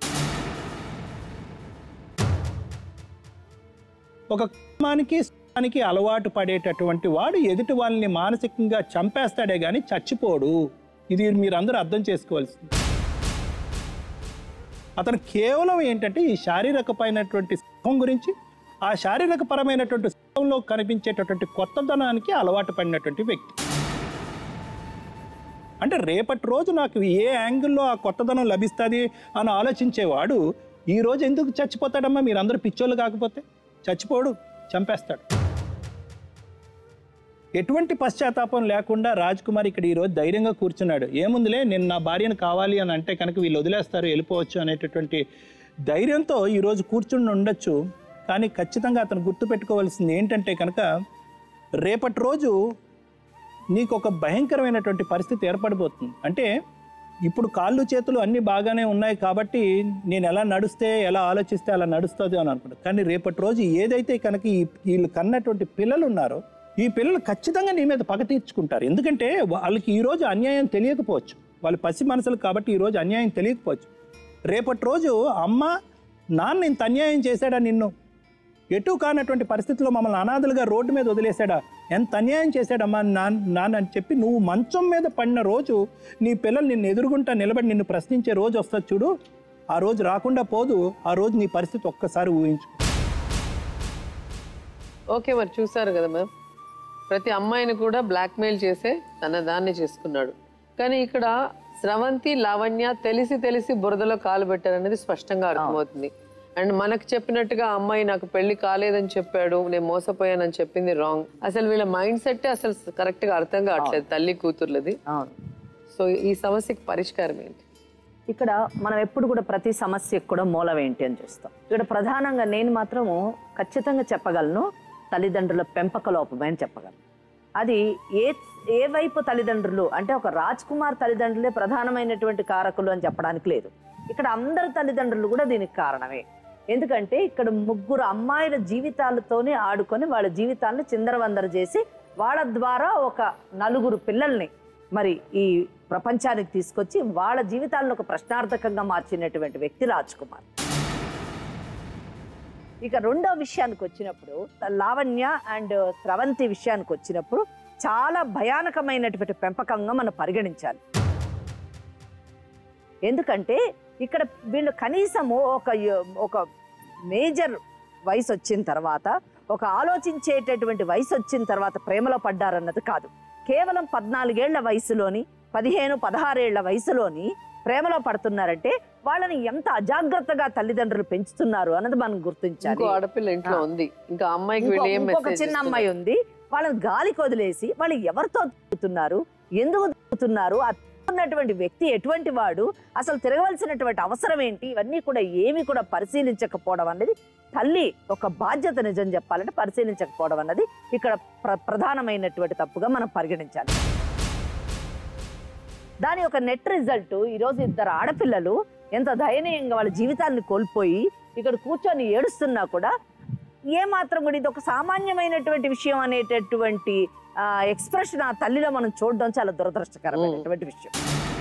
ఒక కామానికి సుఖానికి అలవాటు పడేటటువంటి వాడు ఎదుటి వాళ్ళని మానసికంగా చంపేస్తాడే కానీ చచ్చిపోడు ఇది మీరందరూ అర్థం చేసుకోవాల్సింది అతను కేవలం ఏంటంటే ఈ శారీరకమైనటువంటి సుఖం గురించి ఆ శారీరక పరమైనటువంటి సుఖంలో కనిపించేటటువంటి కొత్తదనానికి అలవాటు పడినటువంటి వ్యక్తి అంటే రేపటి రోజు నాకు ఏ యాంగిల్లో ఆ కొత్తదనం లభిస్తుంది అని ఆలోచించేవాడు ఈ రోజు ఎందుకు చచ్చిపోతాడమ్మా మీరందరూ పిచ్చోళ్ళు కాకపోతే చచ్చిపోడు చంపేస్తాడు ఎటువంటి పశ్చాత్తాపం లేకుండా రాజ్ కుమార్ ఇక్కడ ఈరోజు ధైర్యంగా కూర్చున్నాడు ఏముందిలే నేను నా భార్యను కావాలి అని అంటే కనుక వీళ్ళు వదిలేస్తారు వెళ్ళిపోవచ్చు అనేటటువంటి ధైర్యంతో ఈరోజు కూర్చుని ఉండొచ్చు కానీ ఖచ్చితంగా అతను గుర్తుపెట్టుకోవాల్సింది ఏంటంటే కనుక రేపటి రోజు నీకు ఒక భయంకరమైనటువంటి పరిస్థితి ఏర్పడిపోతుంది అంటే ఇప్పుడు కాళ్ళు చేతులు అన్నీ బాగానే ఉన్నాయి కాబట్టి నేను ఎలా నడుస్తే ఎలా ఆలోచిస్తే అలా నడుస్తుంది అని అనుకుంటాను కానీ రేపటి రోజు ఏదైతే కనుక ఈ వీళ్ళు కన్నటువంటి పిల్లలు ఉన్నారో ఈ పిల్లలు ఖచ్చితంగా నీ మీద పగ తీర్చుకుంటారు ఎందుకంటే వాళ్ళకి ఈరోజు అన్యాయం తెలియకపోవచ్చు వాళ్ళు పసి మనసులు కాబట్టి ఈరోజు అన్యాయం తెలియకపోవచ్చు రేపటి రోజు అమ్మ నాన్న ఇంత అన్యాయం చేశాడా నిన్ను ఎటు కానటువంటి పరిస్థితిలో మమ్మల్ని అనాథలుగా రోడ్డు మీద వదిలేశాడా ఎంత అన్యాయం చేశాడమ్మా నాన్న నాన్న అని చెప్పి నువ్వు మంచం మీద పడిన రోజు నీ పిల్లలు నిన్ను ఎదురుగుంటా నిలబడి నిన్ను ప్రశ్నించే రోజు వస్తుంది చూడు ఆ రోజు రాకుండా పోదు ఆ రోజు నీ పరిస్థితి ఒక్కసారి ఊహించు ఓకే మరి చూసారు కదా మ్యామ్ ప్రతి అమ్మాయిని కూడా బ్లాక్మెయిల్ చేసే తన దాన్ని చేసుకున్నాడు కానీ ఇక్కడ స్రవంతి లావణ్య తెలిసి తెలిసి బురదలో కాలు పెట్టారనేది స్పష్టంగా అర్థమవుతుంది అండ్ మనకు చెప్పినట్టుగా ఆ అమ్మాయి నాకు పెళ్లి కాలేదని చెప్పాడు నేను మోసపోయానని చెప్పింది రాంగ్ అసలు వీళ్ళ మైండ్ సెట్ అసలు కరెక్ట్ గా అర్థం కావట్లేదు తల్లి కూతుర్లది అవును సో ఈ సమస్యకి పరిష్కారం ఏంటి ఇక్కడ మనం ఎప్పుడు కూడా ప్రతి సమస్యకు కూడా మూలం ఏంటి అని చూస్తాం ఇక్కడ ప్రధానంగా నేను మాత్రము ఖచ్చితంగా చెప్పగలను తల్లిదండ్రుల పెంపక లోపమే అని చెప్పగలను అది ఏ ఏ వైపు తల్లిదండ్రులు అంటే ఒక రాజ్ కుమార్ తల్లిదండ్రులే ప్రధానమైనటువంటి కారకులు అని చెప్పడానికి లేదు ఇక్కడ అందరు తల్లిదండ్రులు కూడా దీనికి కారణమే ఎందుకంటే ఇక్కడ ముగ్గురు అమ్మాయిల జీవితాలతోనే ఆడుకొని వాళ్ళ జీవితాలను చిందరవందర చేసి వాళ్ళ ద్వారా ఒక నలుగురు పిల్లల్ని మరి ఈ ప్రపంచానికి తీసుకొచ్చి వాళ్ళ జీవితాలను ఒక ప్రశ్నార్థకంగా మార్చినటువంటి వ్యక్తి రాజ్ కుమార్ ఇక రెండో విషయానికి వచ్చినప్పుడు లావణ్య అండ్ స్రవంతి విషయానికి వచ్చినప్పుడు చాలా భయానకమైనటువంటి పెంపకంగా మనం పరిగణించాలి ఎందుకంటే ఇక్కడ వీళ్ళు కనీసము ఒక యు- ఒక మేజర్ వయసు వచ్చిన తర్వాత ఒక ఆలోచించేటటువంటి వయసు వచ్చిన తర్వాత ప్రేమలో పడ్డారన్నది కాదు కేవలం పద్నాలుగేళ్ల వయసులోని పదిహేను పదహారేళ్ల వయసులోని ప్రేమలో పడుతున్నారంటే వాళ్ళని ఎంత అజాగ్రత్తగా తల్లిదండ్రులు పెంచుతున్నారు అన్నది మనం గుర్తించాలి ఇంకో ఆడపిల్ల ఇంట్లో ఆ. ఉంది ఇంకా అమ్మాయికి ఇంకో- వీళ్ళు ఏం ఇంకొక మెసేజ్ చిన్న అమ్మాయి ఉంది వాళ్ళని గాలికి వదిలేసి వాళ్ళు ఎవరితో తిరుగుతున్నారు ఎందుకు తిరుగుతున్నారు ఆ ఉన్నటువంటి వ్యక్తి ఎటువంటి వాడు అసలు తిరగవలసినటువంటి అవసరం ఏంటి ఇవన్నీ కూడా ఏమి కూడా పరిశీలించకపోవడం అనేది తల్లి ఒక బాధ్యత నిజం చెప్పాలంటే పరిశీలించకపోవడం అన్నది ఇక్కడ ప్ర ప్రధానమైనటువంటి తప్పుగా మనం పరిగణించాలి దాని యొక్క నెట్ రిజల్ట్ ఈరోజు ఇద్దరు ఆడపిల్లలు ఎంత దయనీయంగా వాళ్ళ జీవితాన్ని కోల్పోయి ఇక్కడ కూర్చొని ఏడుస్తున్నా కూడా ఏ మాత్రం కూడా ఇది ఒక సామాన్యమైనటువంటి విషయం అనేటటువంటి ఎక్స్ప్రెషన్ ఆ తల్లిలో మనం చూడడం చాలా దురదృష్టకరమైనటువంటి విషయం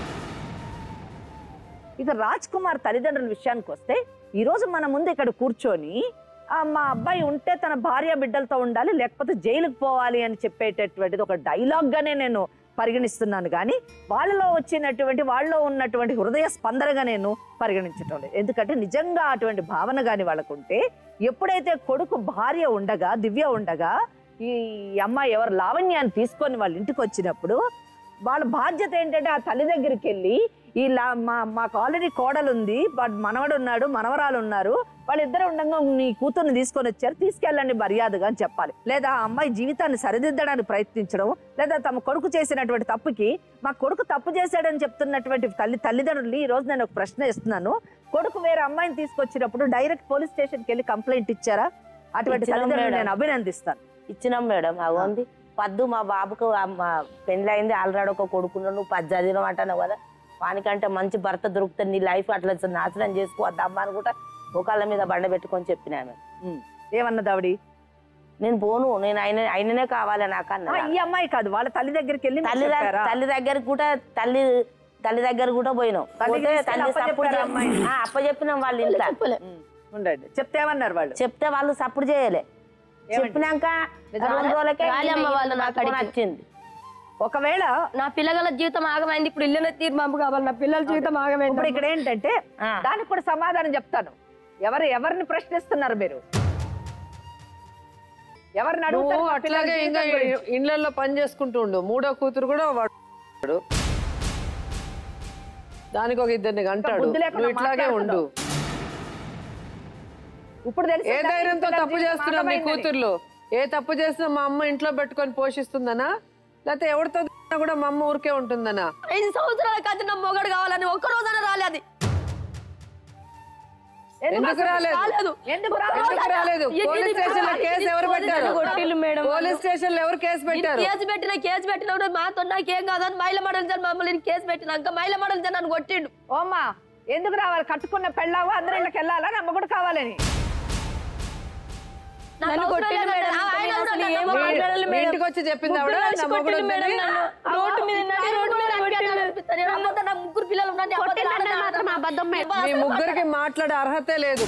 ఇక రాజ్ కుమార్ తల్లిదండ్రుల విషయానికి వస్తే ఈ రోజు మన ముందు ఇక్కడ కూర్చొని "ఆ, మా అబ్బాయి ఉంటే తన భార్య బిడ్డలతో ఉండాలి లేకపోతే జైలుకు పోవాలి అని చెప్పేటటువంటిది ఒక డైలాగ్ గానే నేను పరిగణిస్తున్నాను కానీ వాళ్ళలో వచ్చినటువంటి వాళ్ళలో ఉన్నటువంటి హృదయ స్పందనగా నేను పరిగణించటం లేదు ఎందుకంటే నిజంగా అటువంటి భావన కానీ వాళ్ళకు ఉంటే ఎప్పుడైతే కొడుకు భార్య ఉండగా దివ్య ఉండగా ఈ అమ్మాయి ఎవరు లావణ్యాన్ని తీసుకొని వాళ్ళ ఇంటికి వచ్చినప్పుడు వాళ్ళ బాధ్యత ఏంటంటే ఆ తల్లి దగ్గరికి వెళ్ళి ఈ లా మా మాకు ఆల్రెడీ కోడలు ఉంది బట్ మనవడు ఉన్నాడు మనవరాలు ఉన్నారు వాళ్ళిద్దరు ఉండగా నీ కూతుర్ని తీసుకొని వచ్చారు తీసుకెళ్ళండి మర్యాదగా అని చెప్పాలి లేదా ఆ అమ్మాయి జీవితాన్ని సరిదిద్దడానికి ప్రయత్నించడం లేదా తమ కొడుకు చేసినటువంటి తప్పుకి మా కొడుకు తప్పు చేశాడని చెప్తున్నటువంటి తల్లి తల్లిదండ్రులు ఈ రోజు నేను ఒక ప్రశ్న ఇస్తున్నాను కొడుకు వేరే అమ్మాయిని తీసుకొచ్చినప్పుడు డైరెక్ట్ పోలీస్ స్టేషన్కి వెళ్ళి కంప్లైంట్ ఇచ్చారా అటువంటి ఇచ్చినాం తల్లిదండ్రులు మేడం. నేను అభినందిస్తాను ఇచ్చినాం మేడం అవ్వంది పద్దు మా బాబుకు పెళ్ళి అయింది ఆల్రెడీ ఒక కొడుకున్నాడు నువ్వు పది చదివినావు అంటున్నావు కదా వానికంటే మంచి భర్త దొరుకుతుంది నీ లైఫ్ అట్లా నాశనం చేసుకోవద్దు అమ్మ అనుకుంటా ఒకళ్ళ మీద బండ పెట్టుకొని చెప్పిన ఆమె ఉమ్. ఏమన్నది ఆవిడ నేను పోను నేను ఆయన ఆయననే కావాలి నాకు ఆ, అన్న ఈ అమ్మాయి కాదు వాళ్ళ తల్లి దగ్గరికి వెళ్ళి మీరు తల్లి దగ్గర చెప్పారా? తల్లి దగ్గర కూడా తల్లి తల్లి దగ్గర కూడా పోయినాం తల్లికి పోతే తీసుకెళ్ళి తల్లి సప్పుడు అప్పచెప్పారా అమ్మాయిని? అప్పచెప్పినాం వాళ్ళు ఇంట్లో ఉమ్, ఉండండి చెప్తే ఏమన్నారు వాళ్ళు చెప్తే వాళ్ళు సప్పుడు చేయలే చెప్పినాక రెండు రోజులకే రాలమ్మ వాళ్ళు నాకు పట్టుకొని అడిగి. వచ్చింది ఒకవేళ నా పిల్లల జీవితం ఆగమైంది ఇప్పుడు ఇల్లునే తీర్మాంపు కావాలి నా పిల్లల జీవితం ఆగమైంది ఇప్పుడు ఇక్కడ ఏంటంటే ఆ. దానికి కూడా సమాధానం చెప్తాను ఎవరు ఎవరిని ప్రశ్నిస్తున్నారు మీరు ఎవరిని నువ్వు అడుగుతారు మా పిల్లల అట్లాగే ఇంకా జీవితం గురించి? ఇండ్లలో పని చేసుకుంటూ ఉండు మూడో కూతురు కూడా వాడు దానికి ఒక ఇద్దరిని అంటాడు బుద్ధి లేకుండా నువ్వు ఇట్లాగే ఉండు ఇప్పుడు తెలిసి ఏ ధైర్యంతో తప్పు చేస్తున్నావు మీ కూతుర్లు ఏ తప్పు చేసినా మా అమ్మ ఇంట్లో పెట్టుకొని పోషిస్తుందనా లేకపోతే ఎవరితో తిరిగినా కూడా మా అమ్మ ఊరికే ఉంటుందనా ఐదు సంవత్సరాల కథ నా మొగడు కావాలని ఒక్క రోజైనా రాలేదు ఎందుకు రాలేదు రాలేదు ఎందుకు ఒక్క రాలేదు? రోజు ఎందుకు రాలేదు ఎన్ని పోలీస్ స్టేషన్ లో నిమిషాలు కేసు ఎవరు పోలీసులు పెట్టారు కొట్టిల్లు మేడం పోలీస్ స్టేషన్ లో ఎవరు కేసు నేను పెట్టారు కేసు పెట్టిన కేసు పెట్టిన మాతో నాకేం కాదని మహిళ మండలి జన్ మమ్మల్ని నేను కేసు పెట్టినాక మహిళ మండలి జన్ నన్ను కొట్టిండు ఓమ్మా ఎందుకు రావాలి కట్టుకున్న పెళ్ళావా అందరి ఇళ్ళకి వెళ్ళాలా నమ్మ కూడా కావాలని నాకు నన్ను అవసరం కొట్టిండు లేదు మేడం. మేడం. ఆయన నేను కూడా అసలు నన్ను ఏం మాట్లాడాలి మాట్లాడలేదు మీ మేడం. ఇంటికి వచ్చి చెప్పింది ఆవిడ ముగ్గురు కలిసి నా మొగుడు కొట్టిండు మేడం వద్దని? నన్ను. రోడ్డు మీద నడి రోడ్డు మీద కొట్టిండు. అనిపిస్తుంది. నేను అబద్ధం, నాకు ముగ్గురు పిల్లలు ఉన్నారు. నేను అబద్ధం కొట్టిండన్నది ఆడను. మాత్రం అబద్ధం మేడం. మీ ముగ్గురికి మాట్లాడే అర్హతే లేదు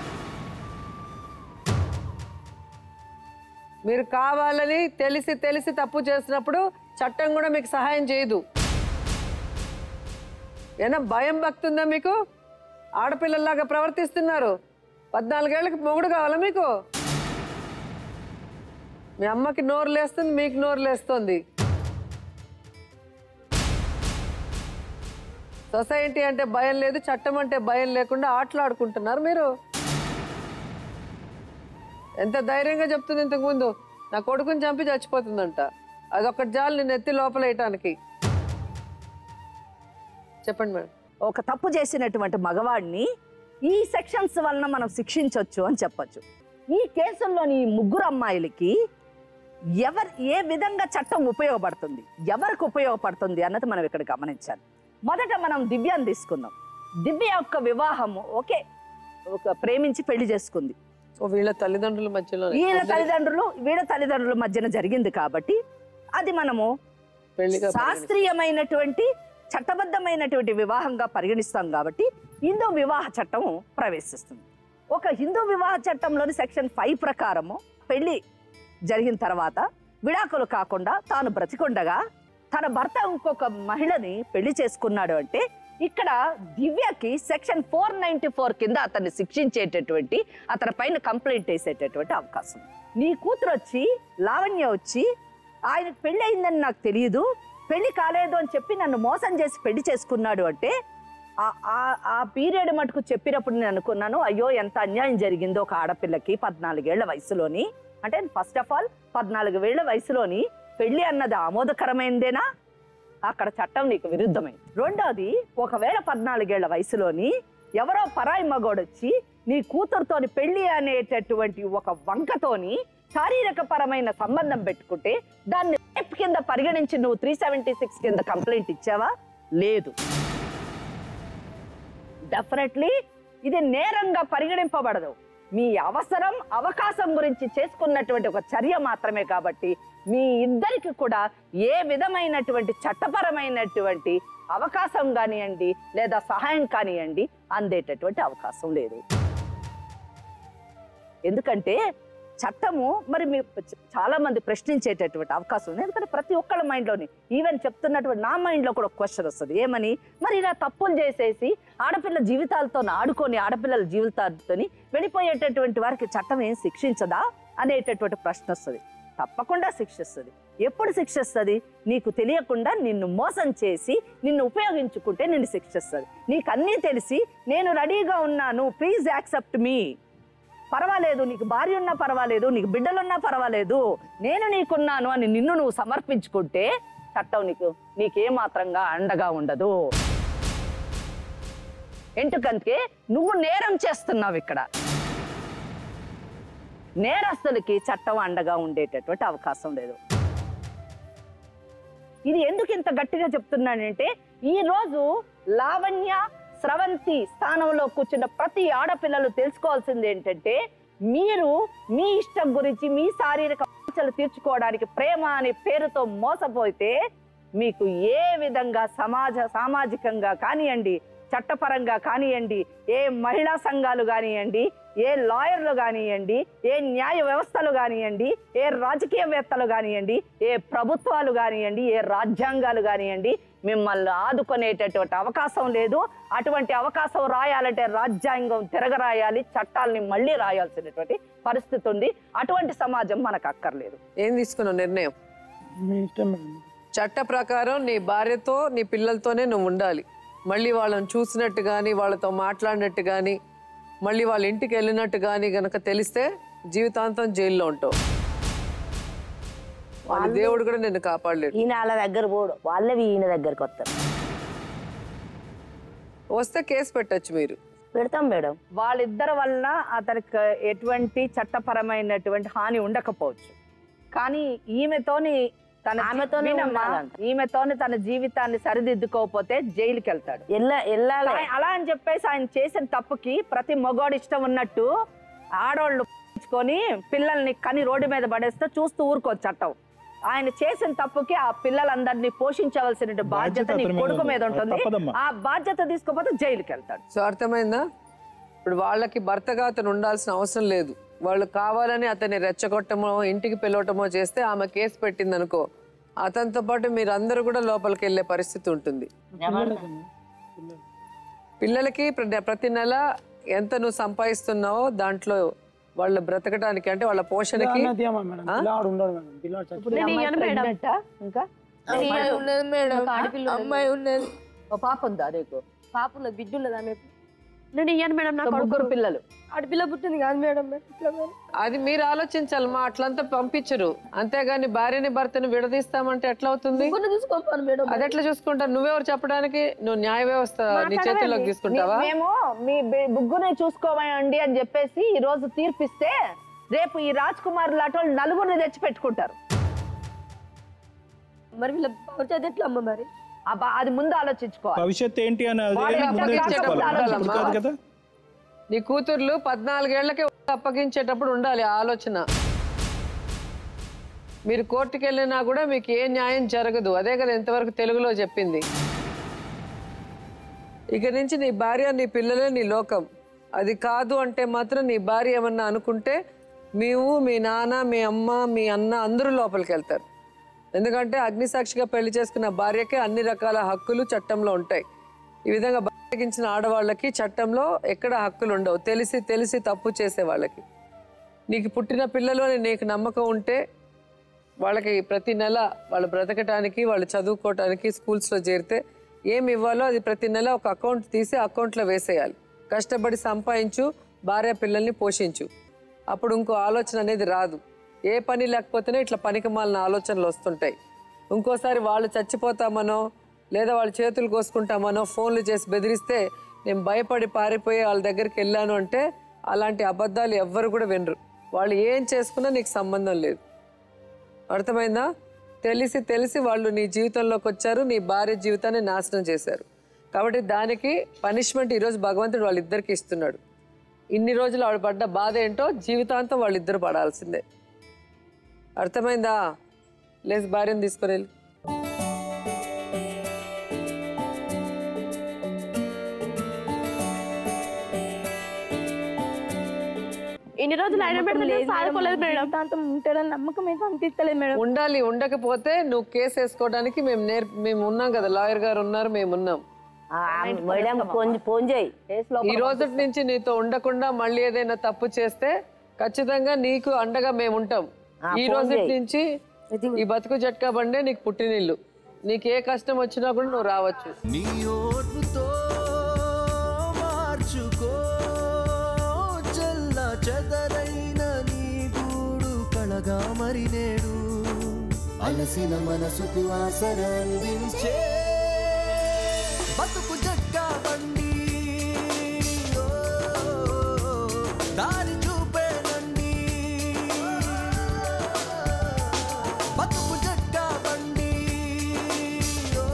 మీరు కావాలని తెలిసి తెలిసి తప్పు చేసినప్పుడు చట్టం కూడా మీకు సహాయం చేయదు ఏనా భయం భక్తుందా మీకు ఆడపిల్లల్లాగా ప్రవర్తిస్తున్నారు పద్నాలుగేళ్ళకి మొగుడు కావాలా మీకు మీ అమ్మకి నోరు లేస్తుంది మీకు నోరు లేస్తుంది సొసైటీ అంటే భయం లేదు చట్టం అంటే భయం లేకుండా ఆటలాడుకుంటున్నారు మీరు ఎంత ధైర్యంగా చెప్తుంది ఇంతకు ముందు నా కొడుకుని చంపి చచ్చిపోతుందంట అదొక్కటి జాలు నేను ఎత్తి లోపల వేయటానికి చెప్పండి మేడం ఒక తప్పు చేసినటువంటి మగవాడిని ఈ సెక్షన్స్ వలన మనం శిక్షించవచ్చు అని చెప్పొచ్చు ఈ కేసుల్లోని ఈ ముగ్గురు అమ్మాయిలకి ఎవరు ఏ విధంగా చట్టం ఉపయోగపడుతుంది ఎవరికి ఉపయోగపడుతుంది అన్నది మనం ఇక్కడ గమనించాలి మొదట మనం దివ్యాన్ని తీసుకుందాం దివ్య యొక్క వివాహము ఓకే ఒక ప్రేమించి పెళ్లి చేసుకుంది ఓ వీళ్ళ తల్లిదండ్రుల మధ్యలో వీళ్ళ తల్లిదండ్రులు వీళ్ళ తల్లిదండ్రుల మధ్యన జరిగింది కాబట్టి అది మనము పెళ్లిగా శాస్త్రీయమైనటువంటి చట్టబద్ధమైనటువంటి వివాహంగా పరిగణిస్తాం కాబట్టి హిందూ వివాహ చట్టం ప్రవేశిస్తుంది ఒక హిందూ వివాహ చట్టంలోని సెక్షన్ ఫైవ్ ప్రకారము పెళ్లి జరిగిన తర్వాత విడాకులు కాకుండా తాను బ్రతికుండగా తన భర్త ఇంకొక మహిళని పెళ్లి చేసుకున్నాడు అంటే ఇక్కడ దివ్యకి సెక్షన్ ఫోర్ నైన్టీ ఫోర్ కింద అతన్ని శిక్షించేటటువంటి అతని పైన కంప్లైంట్ వేసేటటువంటి అవకాశం నీ కూతురు వచ్చి లావణ్య వచ్చి ఆయనకు పెళ్లి అయిందని నాకు తెలియదు పెళ్లి కాలేదు అని చెప్పి నన్ను మోసం చేసి పెళ్లి చేసుకున్నాడు అంటే ఆ- ఆ- ఆ పీరియడ్ మటుకు చెప్పినప్పుడు నేను అనుకున్నాను అయ్యో ఎంత అన్యాయం జరిగిందో ఒక ఆడపిల్లకి పద్నాలుగేళ్ల వయసులోని అంటే ఫస్ట్ ఆఫ్ ఆల్ పద్నాలుగు వేళ్ల వయసులోని పెళ్లి అన్నది ఆమోదకరమైందేనా అక్కడ చట్టం నీకు విరుద్ధమైంది రెండోది ఒకవేళ పద్నాలుగేళ్ల వయసులోని ఎవరో పరాయి మగోడొచ్చి నీ కూతురుతోని పెళ్లి అనేటటువంటి ఒక వంకతోని శారీరక పరమైన సంబంధం పెట్టుకుంటే దాన్ని రేప్ కింద పరిగణించి నువ్వు త్రీ సెవెంటీ సిక్స్ కింద కంప్లైంట్ ఇచ్చావా లేదు డెఫినెట్లీ ఇది నేరంగా పరిగణింపబడదు మీ అవసరం అవకాశం గురించి చేసుకున్నటువంటి ఒక చర్య మాత్రమే కాబట్టి మీ ఇద్దరికి కూడా ఏ విధమైనటువంటి చట్టపరమైనటువంటి అవకాశం కానివ్వండి లేదా సహాయం కానివ్వండి అందేటటువంటి అవకాశం లేదు ఎందుకంటే చట్టము మరి మీ చాలా మంది ప్రశ్నించేటటువంటి అవకాశం ఉంది ఎందుకంటే ప్రతి ఒక్కళ్ళ మైండ్లోని ఈవెన్ చెప్తున్నటువంటి నా మైండ్లో కూడా క్వశ్చన్ వస్తుంది ఏమని మరి ఇలా తప్పులు చేసేసి ఆడపిల్ల జీవితాలతో ఆడుకొని ఆడపిల్లల జీవితాలతో వెళ్ళిపోయేటటువంటి వారికి చట్టం ఏం శిక్షించదా అనేటటువంటి ప్రశ్న వస్తుంది తప్పకుండా శిక్షిస్తుంది ఎప్పుడు శిక్షిస్తుంది నీకు తెలియకుండా నిన్ను మోసం చేసి నిన్ను ఉపయోగించుకుంటే నిన్ను శిక్షిస్తుంది నీకు అన్నీ తెలిసి నేను రెడీగా ఉన్నాను ప్లీజ్ యాక్సెప్ట్ మీ పర్వాలేదు నీకు భార్య ఉన్నా పర్వాలేదు నీకు బిడ్డలున్నా పర్వాలేదు నేను నీకున్నాను అని నిన్ను నువ్వు సమర్పించుకుంటే చట్టం నీకు నీకేమాత్రంగా అండగా ఉండదు ఎందుకంటే నువ్వు నేరం చేస్తున్నావు ఇక్కడ నేరస్తులకి చట్టం అండగా ఉండేటటువంటి అవకాశం లేదు ఇది ఎందుకు ఇంత గట్టిగా చెప్తున్నానంటే ఈ రోజు లావణ్య స్రవంతి స్థానంలో కూర్చున్న ప్రతి ఆడపిల్లలు తెలుసుకోవాల్సింది ఏంటంటే మీరు మీ ఇష్టం గురించి మీ శారీరక ఆశలు తీర్చుకోవడానికి ప్రేమ అనే పేరుతో మోసపోతే మీకు ఏ విధంగా సమాజ సామాజికంగా కానివ్వండి చట్టపరంగా కానివ్వండి ఏ మహిళా సంఘాలు కానివ్వండి ఏ లాయర్లు కానివ్వండి ఏ న్యాయ వ్యవస్థలు కానివ్వండి ఏ రాజకీయవేత్తలు కానివ్వండి ఏ ప్రభుత్వాలు కానివ్వండి ఏ రాజ్యాంగాలు కానివ్వండి మిమ్మల్ని ఆదుకునేటటువంటి అవకాశం లేదు అటువంటి అవకాశం రాయాలంటే రాజ్యాంగం తిరగరాయాలి చట్టాలని మళ్ళీ రాయాల్సినటువంటి పరిస్థితి ఉంది అటువంటి సమాజం మనకు అక్కర్లేదు ఏం తీసుకున్నావు నిర్ణయం మీ ఇష్టం మేడం చట్ట ప్రకారం నీ భార్యతో నీ పిల్లలతోనే నువ్వు ఉండాలి మళ్ళీ వాళ్ళని చూసినట్టు కానీ వాళ్ళతో మాట్లాడినట్టు కానీ మళ్ళీ వాళ్ళ ఇంటికి వెళ్ళినట్టు కానీ గనక తెలిస్తే జీవితాంతం జైల్లో ఉంటావు వాళ్ళ దేవుడు కూడా నిన్ను కాపాడలేడు ఈయన వాళ్ళ దగ్గర పోడు వాళ్ళవి ఈయన దగ్గరికి వస్తారు వస్తే కేసు పెట్టొచ్చు మీరు పెడతాం మేడం వాళ్ళిద్దరి వలన అతనికి ఎటువంటి చట్టపరమైనటువంటి హాని ఉండకపోవచ్చు కానీ ఈమెతోని తన ఆమెతోనే వినమ్మా, ఉండాలంట. ఈమెతోని తన జీవితాన్ని సరిదిద్దుకోకపోతే జైలుకి వెళ్తాడు ఎల్ల వెళ్ళాలి ఆయన- అలా అని చెప్పేసి ఆయన చేసిన తప్పుకి ప్రతి మగవాడు ఇష్టం ఉన్నట్టు ఆడవాళ్ళు కొని పిల్లల్ని కని రోడ్డు మీద పడేస్తే చూస్తూ ఊరుకోవచ్చు చట్టం ఆయన చేసిన తప్పుకి ఆ పిల్లలందరినీ పోషించవలసిన బాధ్యత బాధ్యత నీ అతని మీద కొడుకు ఉంది. మీద ఉంటుంది తప్పదమ్మా. ఆ బాధ్యత తీసుకోకపోతే జైలుకి వెళ్తాడు సో అర్థమైందా ఇప్పుడు వాళ్ళకి భర్తగా అతను ఉండాల్సిన అవసరం లేదు వాళ్ళు కావాలని అతన్ని రెచ్చగొట్టమో ఇంటికి పిలవటమో చేస్తే ఆమె కేసు పెట్టింది అనుకో అతనితో పాటు మీరు అందరూ కూడా లోపలికి వెళ్ళే పరిస్థితి ఉంటుంది పిల్లలకి ప్ర- ప్రతి నెల ఎంత నువ్వు సంపాదిస్తున్నావో దాంట్లో వాళ్ళు బ్రతకడానికి అంటే వాళ్ళ పోషణకి ఆ? ఇప్పుడు నేను ఇయ్యను మేడం Pregnant ఆ? ఇంకా నేను ఇయ్యను. ఉన్నది మేడం నాకు ఆడపిల్ల ఉన్నది. అమ్మాయి ఉన్నది ఓ పాప ఉందా నీకు పాప ఉన్నది బిడ్డ ఉన్నది ఆమె నేను ఇయ్యను మేడం నా సో ముగ్గురు కొడుకు పిల్లలు ఆడపిల్ల పుట్టింది కాదు మేడం ఇట్లా మేడం అది మీరు ఆలోచించాలి మా అట్లంతా పంపించరు అంతేగాని భార్యని భర్తని విడదీస్తామంటే ఎట్లా అవుతుంది ముగ్గురు చూసుకోపాను మేడం అది ఎట్లా చూసుకుంటారు నువ్వెవరు చెప్పడానికి నువ్వు న్యాయ వ్యవస్థ నీ చేతుల్లోకి తీసుకుంటావా మీ- మేము మీ బి- ముగ్గురిని చూసుకోమండి అని చెప్పేసి ఈ రోజు తీర్పిస్తే రేపు ఈ రాజ్ కుమార్ లాంటి వాళ్ళు నలుగురిని తెచ్చి పెట్టుకుంటారు మరి వీళ్ళ భవిష్యత్తు ఎట్లా అమ్మ మరి అబ్బా అది ముందు ఆలోచించుకోవాలి భవిష్యత్ ఏంటి అని అది వాడి ముందే అప్పగించేటప్పుడు చూసుకోవాలి ఆలోచించాలి. కాదు కదా నీ కూతుర్లు పద్నాలుగేళ్లకే అప్పగించేటప్పుడు ఉండాలి ఆ ఆలోచన మీరు కోర్టుకి వెళ్ళినా కూడా మీకు ఏ న్యాయం జరగదు అదే కదా ఇంతవరకు తెలుగులో చెప్పింది ఇక నుంచి నీ భార్య నీ పిల్లలే నీ లోకం అది కాదు అంటే మాత్రం నీ భార్య ఏమన్నా అనుకుంటే మీవు మీ నాన్న మీ అమ్మ మీ అన్న అందరూ లోపలికి వెళ్తారు ఎందుకంటే అగ్నిసాక్షిగా పెళ్లి చేసుకున్న భార్యకే అన్ని రకాల హక్కులు చట్టంలో ఉంటాయి ఈ విధంగా బతికించిన ఆడవాళ్ళకి చట్టంలో ఎక్కడ హక్కులు ఉండవు తెలిసి తెలిసి తప్పు చేసే వాళ్ళకి నీకు పుట్టిన పిల్లలోని నీకు నమ్మకం ఉంటే వాళ్ళకి ప్రతి నెల వాళ్ళు బ్రతకటానికి వాళ్ళు చదువుకోవటానికి స్కూల్స్లో చేరితే ఏమి ఇవ్వాలో అది ప్రతి నెల ఒక అకౌంట్ తీసి అకౌంట్లో వేసేయాలి కష్టపడి సంపాదించు భార్య పిల్లల్ని పోషించు అప్పుడు ఇంకో ఆలోచన అనేది రాదు ఏ పని లేకపోతేనే ఇట్లా పనికి మాలిన ఆలోచనలు వస్తుంటాయి ఇంకోసారి వాళ్ళు చచ్చిపోతామనో లేదా వాళ్ళ చేతులు కోసుకుంటామనో ఫోన్లు చేసి బెదిరిస్తే నేను భయపడి పారిపోయి వాళ్ళ దగ్గరికి వెళ్ళాను అంటే అలాంటి అబద్ధాలు ఎవ్వరు కూడా వినరు వాళ్ళు ఏం చేసుకున్నా నీకు సంబంధం లేదు అర్థమైందా తెలిసి తెలిసి వాళ్ళు నీ జీవితంలోకి వచ్చారు నీ భార్య జీవితాన్ని నాశనం చేశారు కాబట్టి దానికి పనిష్మెంట్ ఈరోజు భగవంతుడు వాళ్ళిద్దరికి ఇస్తున్నాడు ఇన్ని రోజులు ఆవిడ పడ్డ బాధ ఏంటో జీవితాంతం వాళ్ళిద్దరు పడాల్సిందే అర్థమైందా లేచి భార్యను తీసుకొని వెళ్ళి ఇన్ని రోజులు ఆయన పెడితే సాదుకోలేదు మేడం దాంతో ఉంటాడని నమ్మకం అయితే అనిపిస్తలేదు మేడం ఉండాలి ఉండకపోతే నువ్వు కేసు వేసుకోవడానికి మేము నేర్ మేము ఉన్నాం కదా లాయర్ గారు ఉన్నారు మేము ఉన్నాం ఆ, మేడం ఫోన్ ఫోన్ చేయి ఈ రోజు నుంచి నీతో ఉండకుండా మళ్ళీ ఏదైనా తప్పు చేస్తే ఖచ్చితంగా నీకు అండగా మేము ఉంటాం ఆ, ఈ ఫోన్ రోజు చేయి. నుంచి ఈ బతుకు జట్కా బండే నీకు పుట్టినిల్లు నీకు ఏ కష్టం వచ్చినా కూడా నువ్వు రావచ్చు నీ ఓర్పుతో మార్చుకో చల్ల చెదరైన నీ గూడు కళగా మరి నేడు అలసిన మనసుకు ఆసర అందించే బతుకు జట్కా బండి ఓ, దారి చూపేనండి బతుకు జట్కా బండి ఓ,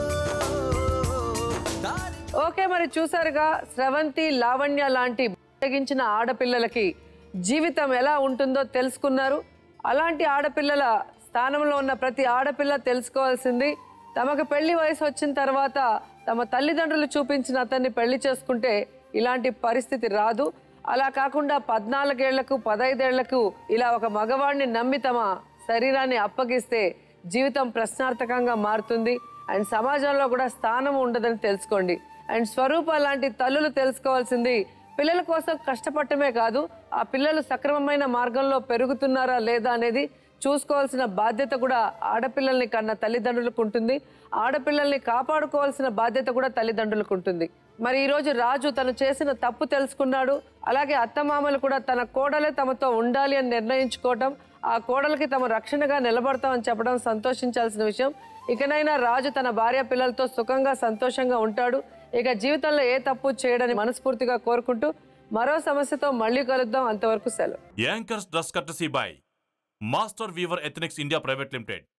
దారి ఓకే మరి చూసారుగా స్రవంతి లావణ్య లాంటి తెగించిన ఆడపిల్లలకి జీవితం ఎలా ఉంటుందో తెలుసుకున్నారు అలాంటి ఆడపిల్లల స్థానంలో ఉన్న ప్రతి ఆడపిల్ల తెలుసుకోవాల్సింది తమకు పెళ్లి వయసు వచ్చిన తర్వాత తమ తల్లిదండ్రులు చూపించిన అతన్ని పెళ్లి చేసుకుంటే ఇలాంటి పరిస్థితి రాదు అలా కాకుండా పద్నాలుగేళ్లకు పదైదేళ్లకు ఇలా ఒక మగవాడిని నమ్మి తమ శరీరాన్ని అప్పగిస్తే జీవితం ప్రశ్నార్థకంగా మారుతుంది అండ్ సమాజంలో కూడా స్థానం ఉండదని తెలుసుకోండి అండ్ స్వరూప లాంటి తల్లులు తెలుసుకోవాల్సింది పిల్లల కోసం కష్టపడటమే కాదు ఆ పిల్లలు సక్రమమైన మార్గంలో పెరుగుతున్నారా లేదా అనేది చూసుకోవాల్సిన బాధ్యత కూడా ఆడపిల్లల్ని కన్న తల్లిదండ్రులకు ఉంటుంది ఆడపిల్లల్ని కాపాడుకోవాల్సిన బాధ్యత కూడా తల్లిదండ్రులకు ఉంటుంది మరి ఈరోజు రాజు తను చేసిన తప్పు తెలుసుకున్నాడు అలాగే అత్తమామలు కూడా తన కోడలే తమతో ఉండాలి అని నిర్ణయించుకోవటం ఆ కోడలకి తమ రక్షణగా నిలబడతామని చెప్పడం సంతోషించాల్సిన విషయం ఇకనైనా రాజు తన భార్య పిల్లలతో సుఖంగా సంతోషంగా ఉంటాడు ఇక జీవితంలో ఏ తప్పు చేయడని మనస్ఫూర్తిగా కోరుకుంటూ మరో సమస్యతో మళ్ళీ కలుద్దాం అంతవరకు సెలవు anchors dress courtesy by Master Weaver Ethnics India private limited